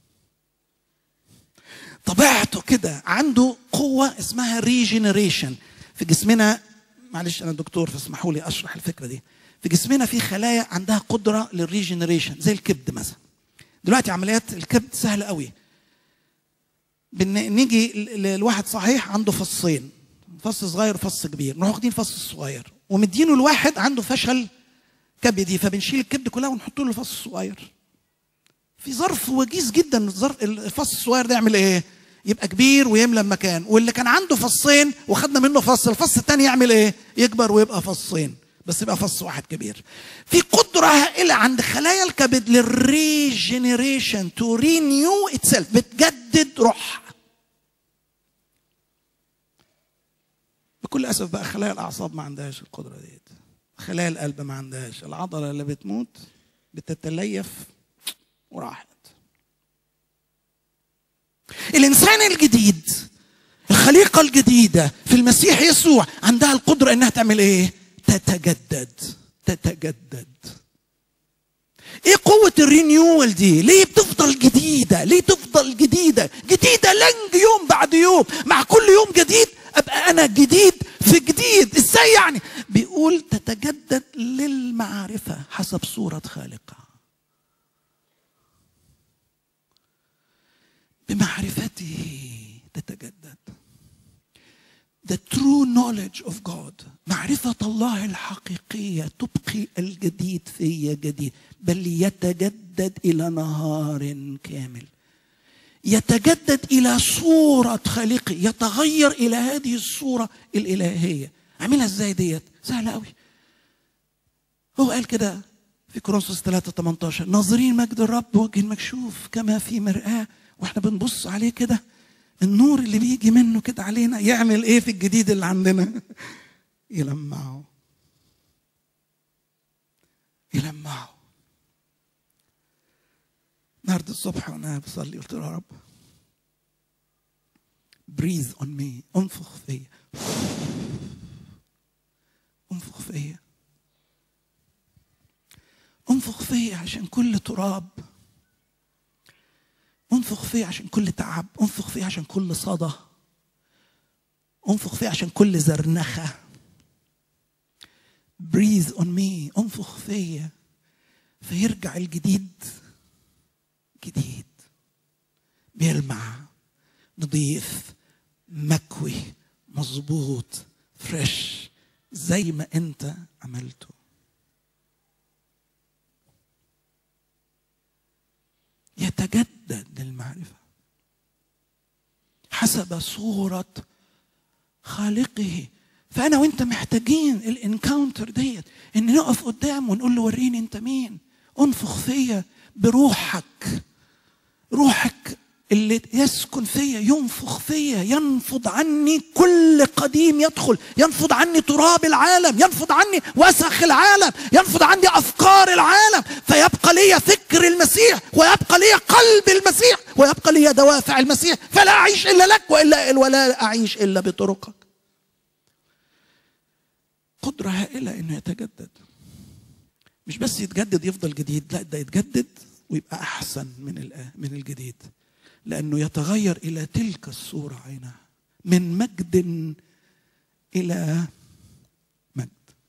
طبيعته كده عنده قوة اسمها ريجنريشن في جسمنا معلش أنا دكتور فاسمحوا لي أشرح الفكرة دي في جسمنا في خلايا عندها قدرة للريجنريشن زي الكبد مثلا دلوقتي عمليات الكبد سهلة قوي بن- نيجي ل- لواحد صحيح عنده فصين فص صغير وفص كبير نروح واخدين فص الصغير ومدينه لواحد عنده فشل كبدي فبنشيل الكبد كلها ونحط له الفص الصغير في ظرف وجيز جدا الظرف الفص الصغير ده يعمل ايه يبقى كبير ويملى مكان واللي كان عنده فصين وخدنا منه فص الفص الثاني يعمل ايه يكبر ويبقى فصين بس يبقى فص واحد كبير في قدرة هائلة عند خلايا الكبد للريجنريشن تو رينيو اتسيلف بتجدد روحها بكل اسف بقى خلايا الاعصاب ما عندهاش القدره ديت خلايا القلب ما عندهاش العضله اللي بتموت بتتليف وراحت الانسان الجديد الخليقه الجديده في المسيح يسوع عندها القدره انها تعمل ايه تتجدد تتجدد ايه قوة الرينيول دي؟ ليه بتفضل جديدة؟ ليه تفضل جديدة؟ جديدة لنج يوم بعد يوم، مع كل يوم جديد ابقى انا جديد في جديد، ازاي يعني؟ بيقول تتجدد للمعرفة حسب صورة خالقها. بمعرفته تتجدد. The true knowledge of God معرفة الله الحقيقية تبقي الجديد في جديد بل يتجدد إلى نهار كامل يتجدد إلى صورة خالقه يتغير إلى هذه الصورة الإلهية عاملها إزاي ديت سهلة قوي هو قال كده في كورنثوس 3 18 ناظرين مجد الرب وجه مكشوف كما في مرآة واحنا بنبص عليه كده النور اللي بيجي منه كده علينا يعمل ايه في الجديد اللي عندنا يلمعه يلمعه النهارده الصبح وانا بصلي قلت له يا رب بريز اون مي انفخ فيا انفخ فيا انفخ فيا عشان كل تراب انفخ فيه عشان كل تعب انفخ فيه عشان كل صدى انفخ فيه عشان كل زرنخة breathe on me انفخ فيا فيرجع الجديد جديد بيلمع نضيف مكوي مظبوط فريش زي ما انت عملته يتجدد للمعرفة حسب صورة خالقه فأنا وأنت محتاجين الانكاونتر ديت إن نقف قدامه ونقول له وريني أنت مين انفخ فيا بروحك روحك اللي يسكن فيا ينفخ فيا ينفض عني كل قديم يدخل ينفض عني تراب العالم ينفض عني وسخ العالم ينفض عني افكار العالم فيبقى لي فكر المسيح ويبقى لي قلب المسيح ويبقى لي دوافع المسيح فلا اعيش الا لك والا ولا اعيش الا بطرقك قدرة هائلة انه يتجدد مش بس يتجدد يفضل جديد لا ده يتجدد ويبقى احسن من من الجديد لأنه يتغير إلى تلك الصورة عينها من مجد إلى مجد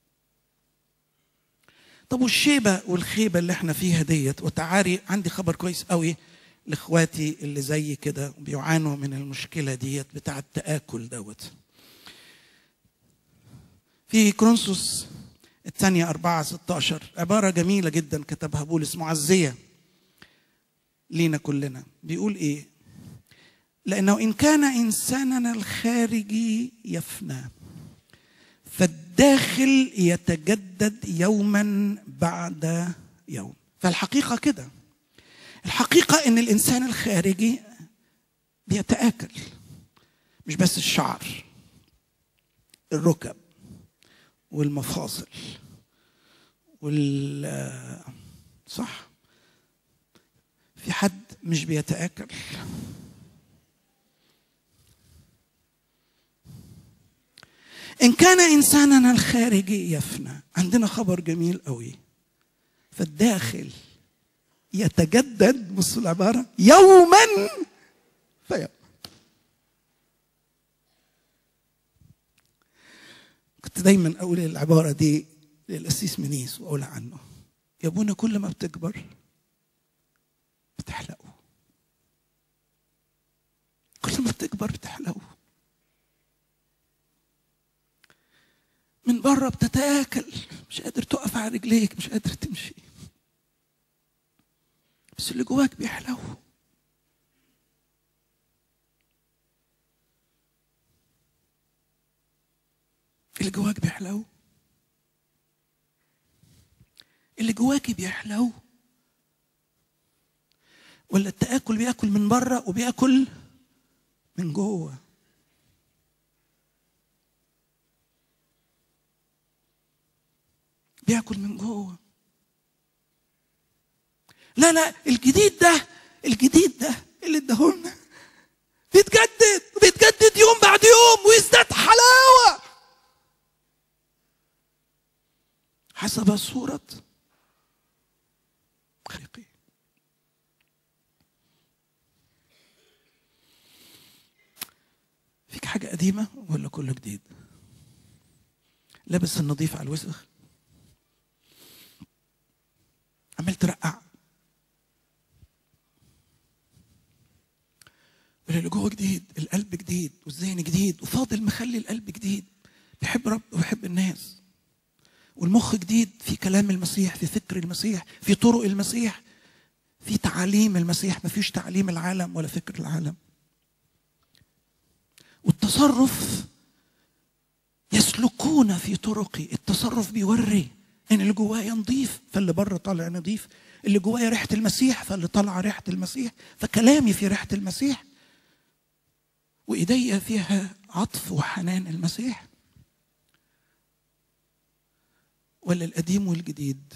طب والشيبة والخيبة اللي احنا فيها ديت وتعاري عندي خبر كويس قوي لاخواتي اللي زي كده بيعانوا من المشكلة ديت بتاع التآكل دوت في كرونسوس الثانية أربعة 16 عبارة جميلة جدا كتبها بولس معزية لينا كلنا بيقول ايه لانه ان كان انساننا الخارجي يفنى فالداخل يتجدد يوما بعد يوم فالحقيقه كده الحقيقه ان الانسان الخارجي بيتاكل مش بس الشعر الركب والمفاصل وال صح في حد مش بيتاكل ان كان انساننا الخارجي يفنى عندنا خبر جميل قوي فالداخل يتجدد بصوا العباره يوما فيوم كنت دايما اقول العباره دي للاسيس منيس واقولها عنه يا ابونا كل ما بتكبر بتحلقوا كل ما بتكبر بتحلقوا من بره بتتاكل مش قادر تقف على رجليك مش قادر تمشي بس اللي جواك بيحلو اللي جواك بيحلو اللي جواكي بيحلو ولا التآكل بياكل من بره وبياكل من جوه بياكل من جوه لا لا الجديد ده الجديد ده اللي اداهولنا بيتجدد وبيتجدد يوم بعد يوم ويزداد حلاوه حسب صوره خلقه فيك حاجه قديمه ولا كله جديد لابس النظيف على الوسخ عمال ترقع اللي جوه جديد القلب جديد والذهن جديد وفاضل مخلي القلب جديد بيحب رب وبيحب الناس والمخ جديد في كلام المسيح في فكر المسيح في طرق المسيح في تعاليم المسيح ما فيش تعليم العالم ولا فكر العالم والتصرف يسلكون في طرقي التصرف بيوري ان اللي جوايا نظيف فاللي بره طالع نظيف اللي جوايا ريحه المسيح فاللي طالعه ريحه المسيح فكلامي في ريحه المسيح وايديا فيها عطف وحنان المسيح ولا القديم والجديد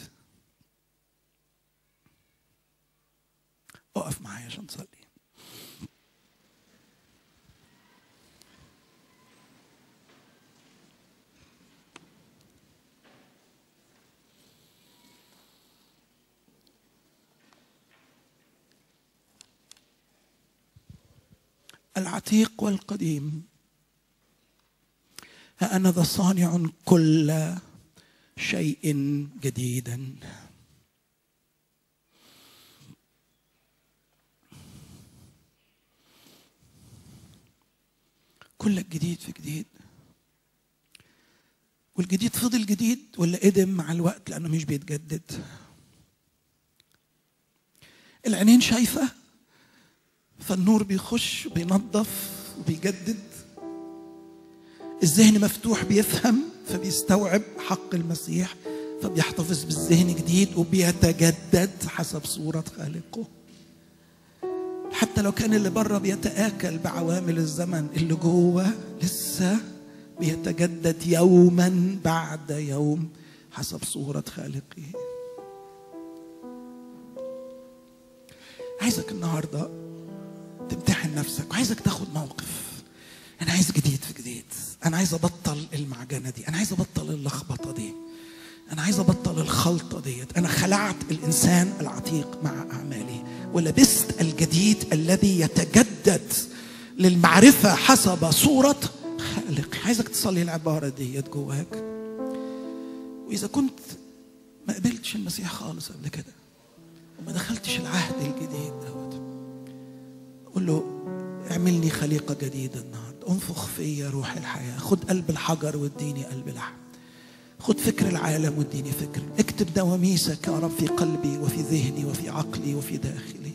اقف معايا عشان تصلي العتيق والقديم ها أنا ذا صانع كل شيء جديدا كلك جديد في جديد والجديد فضل جديد ولا قدم مع الوقت لانه مش بيتجدد العينين شايفه فالنور بيخش وبينظف وبيجدد الذهن مفتوح بيفهم فبيستوعب حق المسيح فبيحتفظ بالذهن جديد وبيتجدد حسب صورة خالقه حتى لو كان اللي بره بيتآكل بعوامل الزمن اللي جوه لسه بيتجدد يوما بعد يوم حسب صورة خالقه عايزك النهارده تمتحن نفسك وعايزك تاخد موقف انا عايز جديد في جديد انا عايز ابطل المعجنه دي انا عايز ابطل اللخبطه دي انا عايز ابطل الخلطه ديت انا خلعت الانسان العتيق مع اعمالي ولبست الجديد الذي يتجدد للمعرفه حسب صوره خالق عايزك تصلي العباره ديت جواك واذا كنت ما قبلتش المسيح خالص قبل كده وما دخلتش العهد الجديد دوت قول له اعملني خليقه جديده النهارده انفخ فيا روح الحياه خد قلب الحجر واديني قلب لحم خد فكر العالم واديني فكر اكتب دواميسك يا رب في قلبي وفي ذهني وفي عقلي وفي داخلي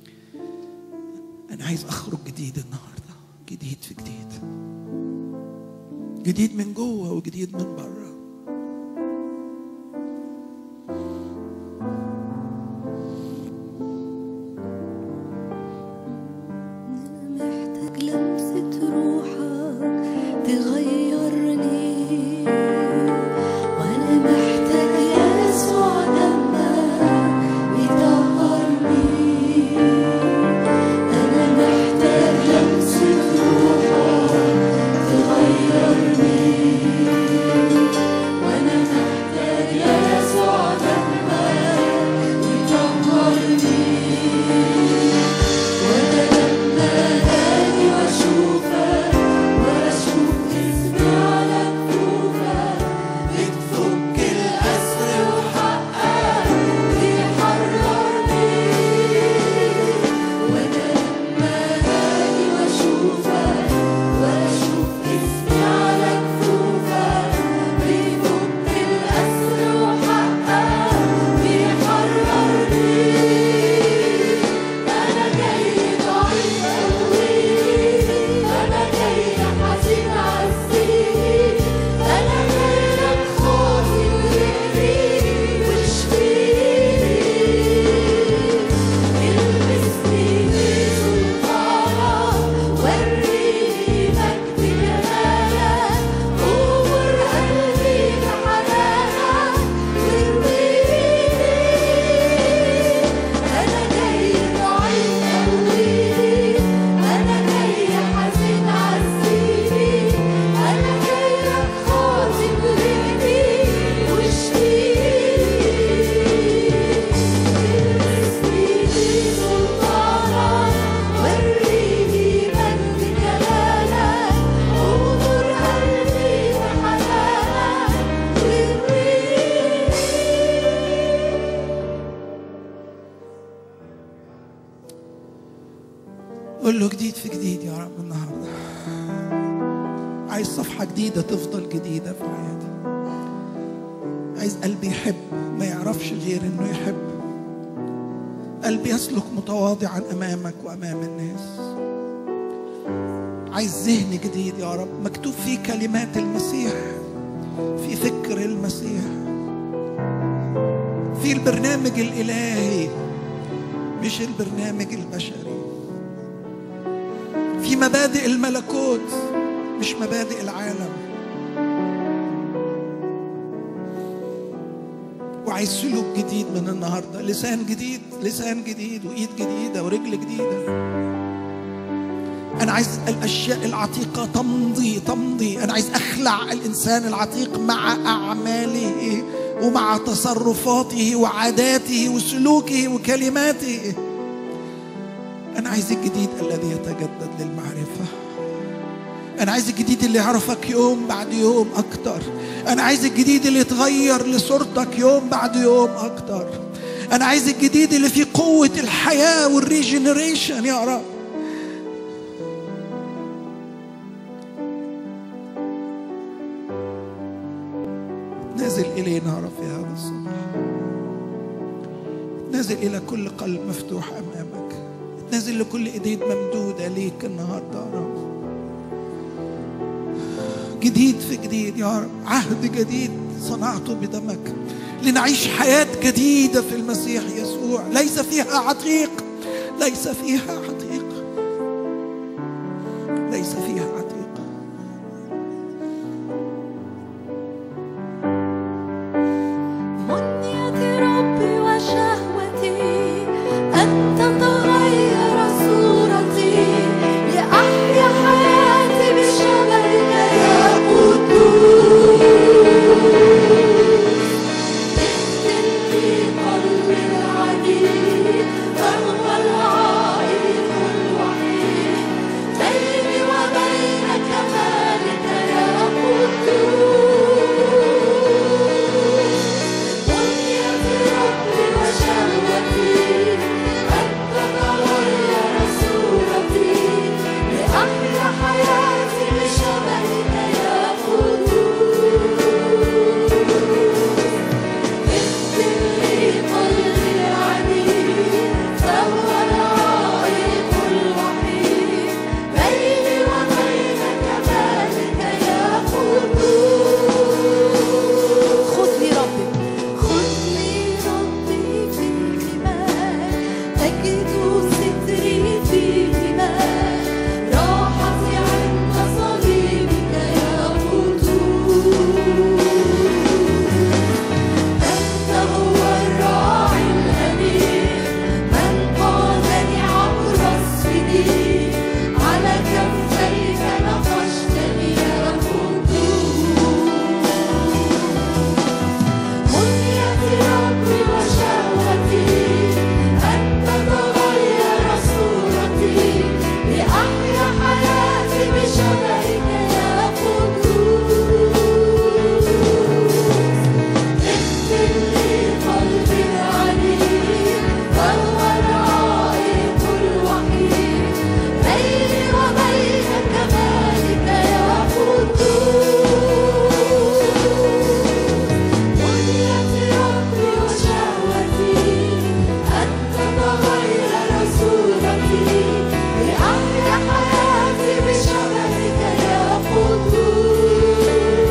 انا عايز اخرج جديد النهارده جديد في جديد جديد من جوه وجديد من بره محتاج لمسة روحك تغيرني وأنا محتاج يسوع دمك يطهرني أنا محتاج لمسة روحك تغيرني بقول له جديد في جديد يا رب النهارده عايز صفحة جديدة تفضل جديدة في حياتي عايز قلبي يحب ما يعرفش غير انه يحب قلبي يسلك متواضعا امامك وامام الناس عايز ذهن جديد يا رب مكتوب فيه كلمات المسيح في فكر المسيح في البرنامج الالهي مش البرنامج البشري في مبادئ الملكوت مش مبادئ العالم وعايز سلوك جديد من النهارده لسان جديد لسان جديد وايد جديده ورجل جديده انا عايز الاشياء العتيقه تمضي تمضي انا عايز اخلع الانسان العتيق مع اعماله ومع تصرفاته وعاداته وسلوكه وكلماته انا عايز الجديد الذي يتجدد للمعرفه انا عايز الجديد اللي يعرفك يوم بعد يوم اكتر انا عايز الجديد اللي يتغير لصورتك يوم بعد يوم اكتر انا عايز الجديد اللي فيه قوه الحياه والريجنريشن يا رب نازل إلينا يا رب في هذا الصبح نازل إلى كل قلب مفتوح أمامك نازل لكل إيدين ممدودة ليك النهاردة يا رب جديد في جديد يا رب عهد جديد صنعته بدمك لنعيش حياة جديدة في المسيح يسوع ليس فيها عتيق ليس فيها عتيق ليس فيها عتيق منية ربي وشهوتي أن تتغير صورتي لأحيا حياتي بشبهك يا قدوس اختم في قلبي العديد فهو العائق الوحيد بيني وبينك مالك يا قدوس بنية ربي وشهوتي أن تتغير صورتي لأحيا حياتي بشبهك يا قدوس اختم لي قلبي العنيد فهو العائق الوحيد بيني وبينك مالك يا قدوس خذني ربي خذني ربي في حماك تجد ستري في حماك راحتي عند صليبك يا قدوس أنت هو الراعي الأمين من قادني عبر السنين على كفيك نقشتني يا قدوس منية ربي وشهوتي أن تتغير صورتي لأحيا حياتي بشبهك يا قدوس اغفر لي قلبي العنيد فهو العائق الوحيد بيني وبينك مالك يا قدوس منية ربي وشهوتي أن تتغير صورتي لأحيا حياتي بشبهك يا قدوس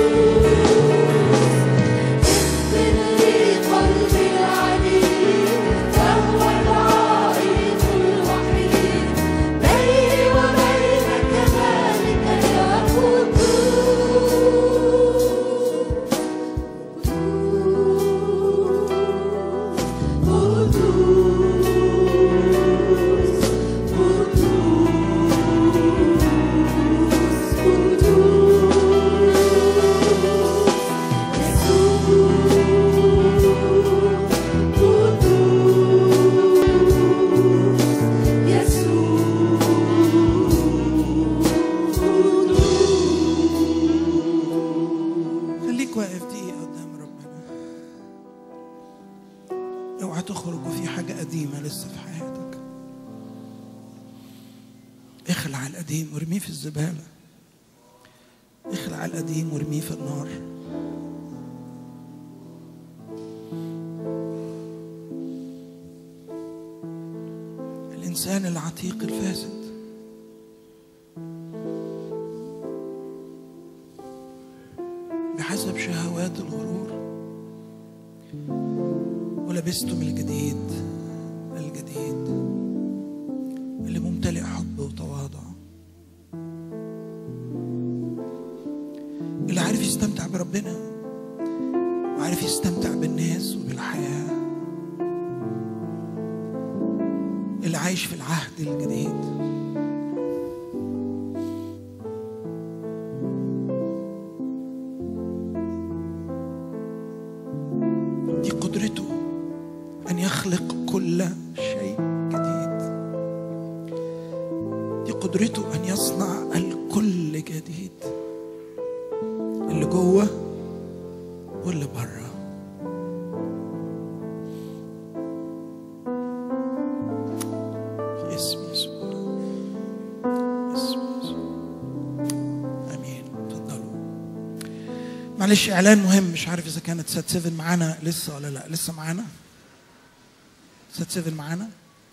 اغفر لي قلبي العنيد فهو العائق الوحيد بيني وبينك مالك يا قدوس قدوس قدوس خليك واقف دقيقة قدام ربنا اوعى تخرج وفي حاجة قديمة لسه في حياتك اخلع القديم وارميه في الزبالة اخلع القديم وارميه في النار الإنسان العتيق الفاسد بحسب شهوات الغرور ولبستم الجديد الجديد اللي ممتلئ حب وتواضع اللي عارف يستمتع بربنا وعارف يستمتع بالناس وبالحياة اللي عايش في العهد الجديد دي قدرته أن يخلق كل شيء جديد دي قدرته أن يصنع الكل جديد اللي جوه واللي بره في اسم يسوع اسم يسوع امين اتفضلوا معلش اعلان مهم مش عارف اذا كانت سات 7 معانا لسه ولا لا لسه معانا سات 7 معانا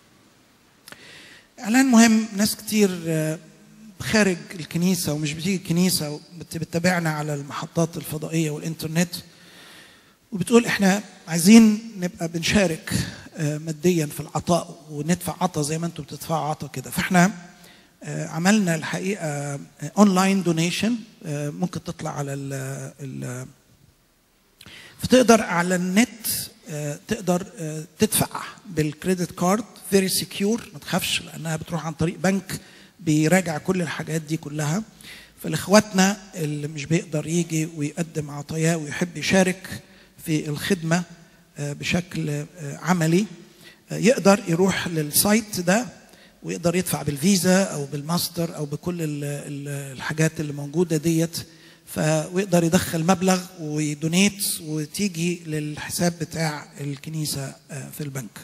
اعلان مهم ناس كتير آه، خارج الكنيسه ومش بتيجي الكنيسه وبت- بتتابعنا على المحطات الفضائيه والانترنت وبتقول احنا عايزين نبقى بنشارك آه، ماديا في العطاء وندفع عطاء زي ما انتم بتدفعوا عطاء كده فاحنا آه، عملنا الحقيقه اونلاين دونيشن ممكن تطلع على ال ال فتقدر على النت آه، تقدر آه، تدفع بالكريدت كارد فيري سكيور ما تخافش لانها بتروح عن طريق بنك بيراجع كل الحاجات دي كلها فلاخواتنا اللي مش بيقدر يجي ويقدم عطاياه ويحب يشارك في الخدمه آه، بشكل آه، عملي آه، يقدر يروح للسايت ده ويقدر يدفع بالفيزا او بالماستر او بكل ال- ال- الحاجات اللي موجوده ديت ف ويقدر يدخل مبلغ ويدونيت وتيجي للحساب بتاع الكنيسه آه، في البنك.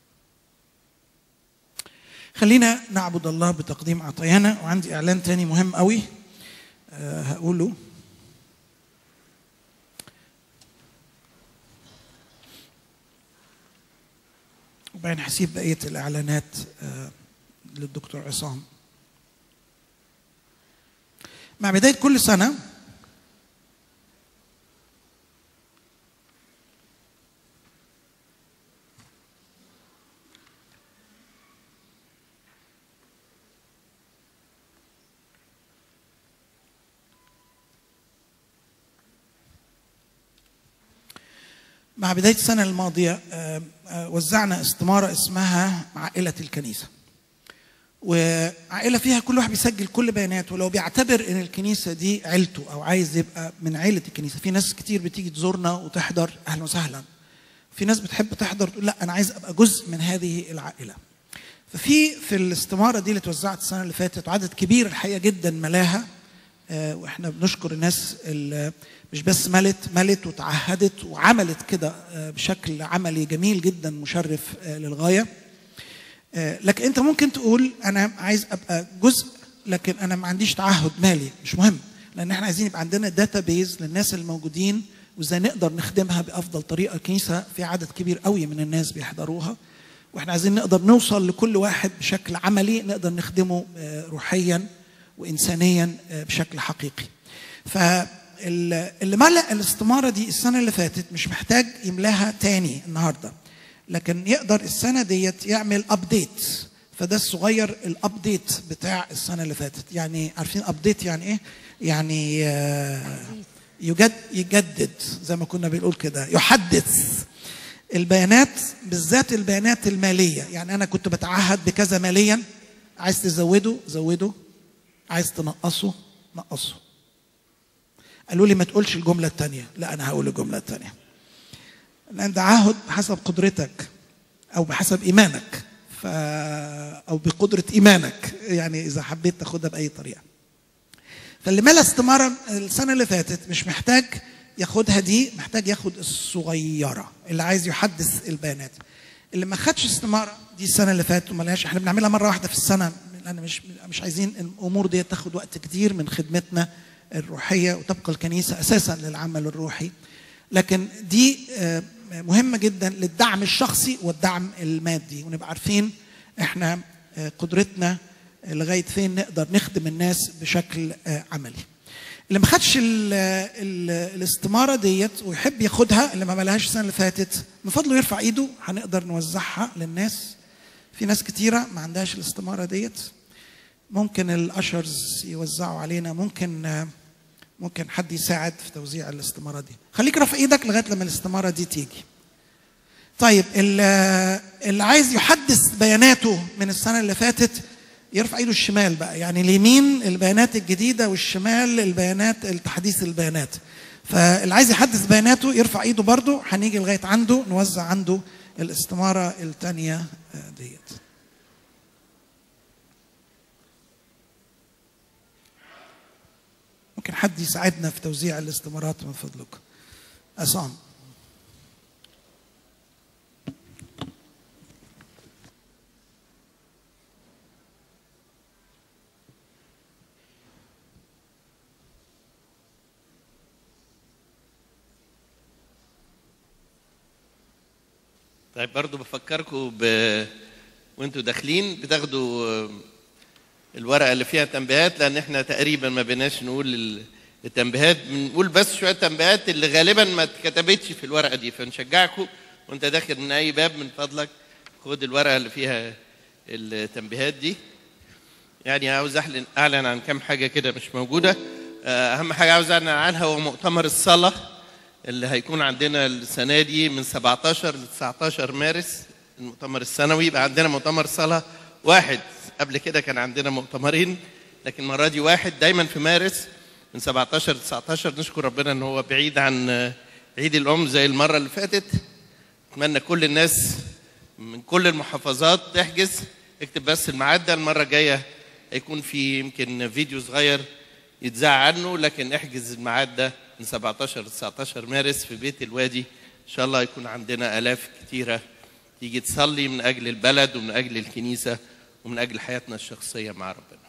خلينا نعبد الله بتقديم عطايانا وعندي اعلان تاني مهم قوي آه، هقوله وبعدين هسيب بقيه الاعلانات آه، للدكتور عصام مع بدايه كل سنه مع بداية السنة الماضية آه، آه، وزعنا استمارة اسمها عائلة الكنيسة وعائلة فيها كل واحد بيسجل كل بياناته ولو بيعتبر ان الكنيسة دي عيلته او عايز يبقى من عيلة الكنيسة في ناس كتير بتيجي تزورنا وتحضر اهلا وسهلا في ناس بتحب تحضر تقول لا انا عايز ابقى جزء من هذه العائلة ففي في الاستمارة دي اللي اتوزعت السنة اللي فاتت وعدد كبير الحقيقة جدا ملاها آه، واحنا بنشكر الناس اللي مش بس ملت ملت وتعهدت وعملت كده آه، بشكل عملي جميل جدا مشرف آه، للغايه آه، لكن انت ممكن تقول انا عايز ابقى جزء لكن انا ما عنديش تعهد مالي مش مهم لان احنا عايزين يبقى عندنا داتا بيز للناس الموجودين وازاي نقدر نخدمها بافضل طريقه الكنيسه في عدد كبير قوي من الناس بيحضروها واحنا عايزين نقدر نوصل لكل واحد بشكل عملي نقدر نخدمه آه، روحيا وانسانيا آه، بشكل حقيقي فاللي ملأ الاستماره دي السنه اللي فاتت مش محتاج يملاها تاني النهارده لكن يقدر السنه ديت يعمل ابديت فده الصغير الابديت بتاع السنه اللي فاتت يعني عارفين ابديت يعني ايه يعني آه، يجد يجدد زي ما كنا بنقول كده يحدث البيانات بالذات البيانات الماليه يعني انا كنت بتعهد بكذا ماليا عايز تزوده زوده عايز تنقصه نقصه قالوا لي ما تقولش الجمله الثانيه لا انا هقول الجمله الثانيه لان ده عهد بحسب قدرتك او بحسب ايمانك ف او بقدره ايمانك يعني اذا حبيت تاخدها باي طريقه فاللي ملا استماره السنه اللي فاتت مش محتاج ياخدها دي محتاج ياخد الصغيره اللي عايز يحدث البيانات اللي ما خدش استماره دي السنه اللي فاتت وما لهاش احنا بنعملها مره واحده في السنه لان مش مش عايزين الامور دي تاخد وقت كتير من خدمتنا الروحيه وتبقى الكنيسه اساسا للعمل الروحي لكن دي آه، مهمه جدا للدعم الشخصي والدعم المادي ونبقى عارفين احنا آه، قدرتنا لغايه فين نقدر نخدم الناس بشكل آه، عملي اللي ما خدش ال- ال- الاستماره ديت ويحب ياخدها اللي ما عملهاش السنه اللي فاتت من فضله يرفع ايده هنقدر نوزعها للناس في ناس كتيره ما عندهاش الاستماره ديت ممكن الاشرز يوزعوا علينا ممكن آه، ممكن حد يساعد في توزيع الاستماره دي خليك رافع ايدك لغايه لما الاستماره دي تيجي طيب ال- اللي عايز يحدث بياناته من السنه اللي فاتت يرفع ايده الشمال بقى يعني اليمين البيانات الجديده والشمال البيانات التحديث البيانات فاللي عايز يحدث بياناته يرفع ايده برضه هنيجي لغايه عنده نوزع عنده الاستماره الثانيه ديت ممكن حد يساعدنا في توزيع الاستمارات من فضلك عصام طيب برضو بفكركم ب... وانتوا داخلين بتاخدوا آه، الورقه اللي فيها تنبيهات لان احنا تقريبا ما بناش نقول ال- التنبيهات بنقول بس شويه تنبيهات اللي غالبا ما اتكتبتش في الورقه دي فنشجعكم وانت داخل من اي باب من فضلك خد الورقه اللي فيها التنبيهات دي يعني عاوز اعلن اعلن عن كام حاجه كده مش موجوده آه، اهم حاجه عاوز اعلن عنها هو مؤتمر الصلاه اللي هيكون عندنا السنه دي من 17 ل 19 مارس المؤتمر السنوي يبقى عندنا مؤتمر صلاه واحد قبل كده كان عندنا مؤتمرين لكن المره دي واحد دايما في مارس من 17 ل 19 نشكر ربنا ان هو بعيد عن آه، عيد الام زي المره اللي فاتت اتمنى كل الناس من كل المحافظات تحجز اكتب بس الميعاد ده المره الجايه هيكون في يمكن فيديو صغير يتذاع عنه لكن احجز الميعاد ده من 17 ل 19 مارس في بيت الوادي ان شاء الله يكون عندنا الاف كتيره تيجي تصلي من اجل البلد ومن اجل الكنيسه ومن اجل حياتنا الشخصيه مع ربنا.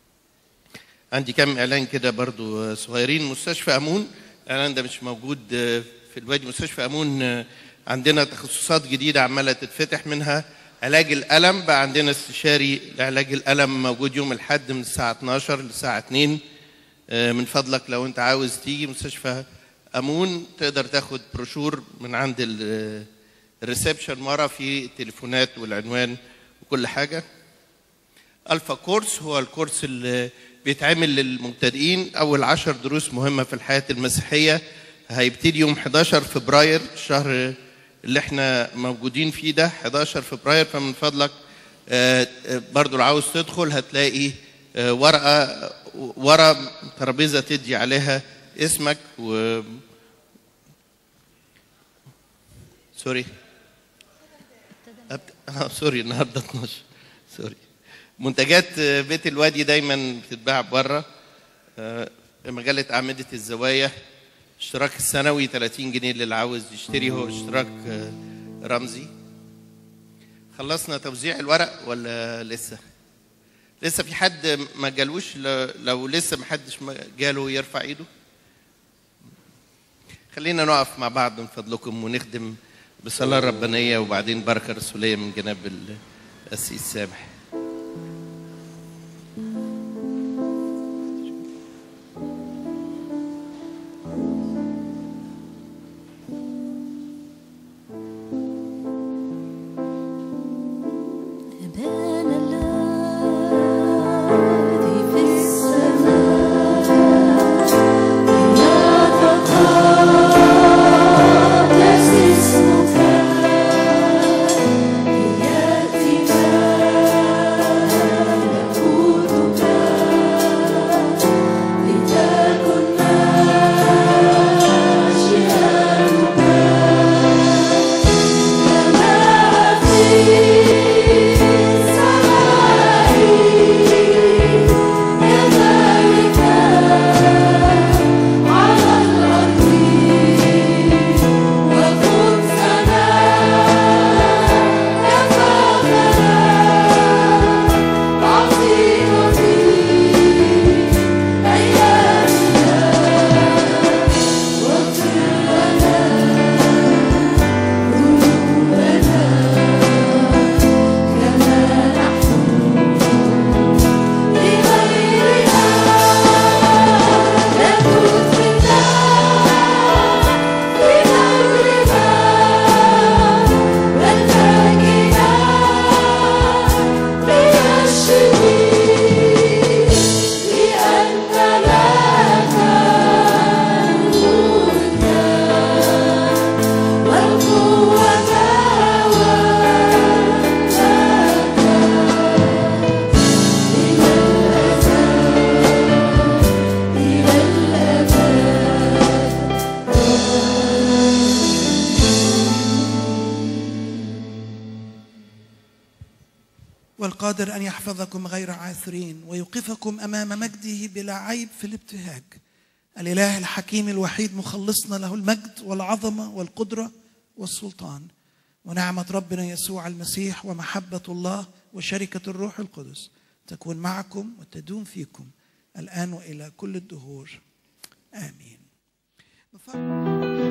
عندي كم اعلان كده برضو صغيرين مستشفى امون الاعلان ده مش موجود في الوادي مستشفى امون عندنا تخصصات جديده عماله تتفتح منها علاج الالم بقى عندنا استشاري لعلاج الالم موجود يوم الاحد من الساعه 12 للساعه 2 من فضلك لو انت عاوز تيجي مستشفى امون تقدر تاخد بروشور من عند ال- الريسبشن ورا في التليفونات والعنوان وكل حاجه الفا كورس هو الكورس اللي بيتعمل للمبتدئين اول عشر دروس مهمه في الحياه المسيحيه هيبتدي يوم 11 فبراير الشهر اللي احنا موجودين فيه ده 11 فبراير فمن فضلك آه، آه، برضو لو عاوز تدخل هتلاقي آه، ورقه ورا ترابيزه تدي عليها اسمك و سوري أبت- اه سوري النهارده 12 سوري منتجات آه، بيت الوادي دايما بتتباع بره آه، مجله اعمده الزوايا اشتراك السنوي 30 جنيه للي عاوز يشتري هو اشتراك آه، رمزي خلصنا توزيع الورق ولا لسه لسه في حد ما جالوش ل- لو لسه ما حدش ما جاله يرفع ايده خلينا نقف مع بعض من فضلكم ونخدم بصلاة ربانية وبعدين بركة رسولية من جناب القسيس سامح أبانا الذي في السماء ليتقدس اسمك ليأتي القادر ان يحفظكم غير عاثرين ويوقفكم امام مجده بلا عيب في الابتهاج الاله الحكيم الوحيد مخلصنا له المجد والعظمه والقدره والسلطان ونعمه ربنا يسوع المسيح ومحبه الله وشركه الروح القدس تكون معكم وتدوم فيكم الان والى كل الدهور امين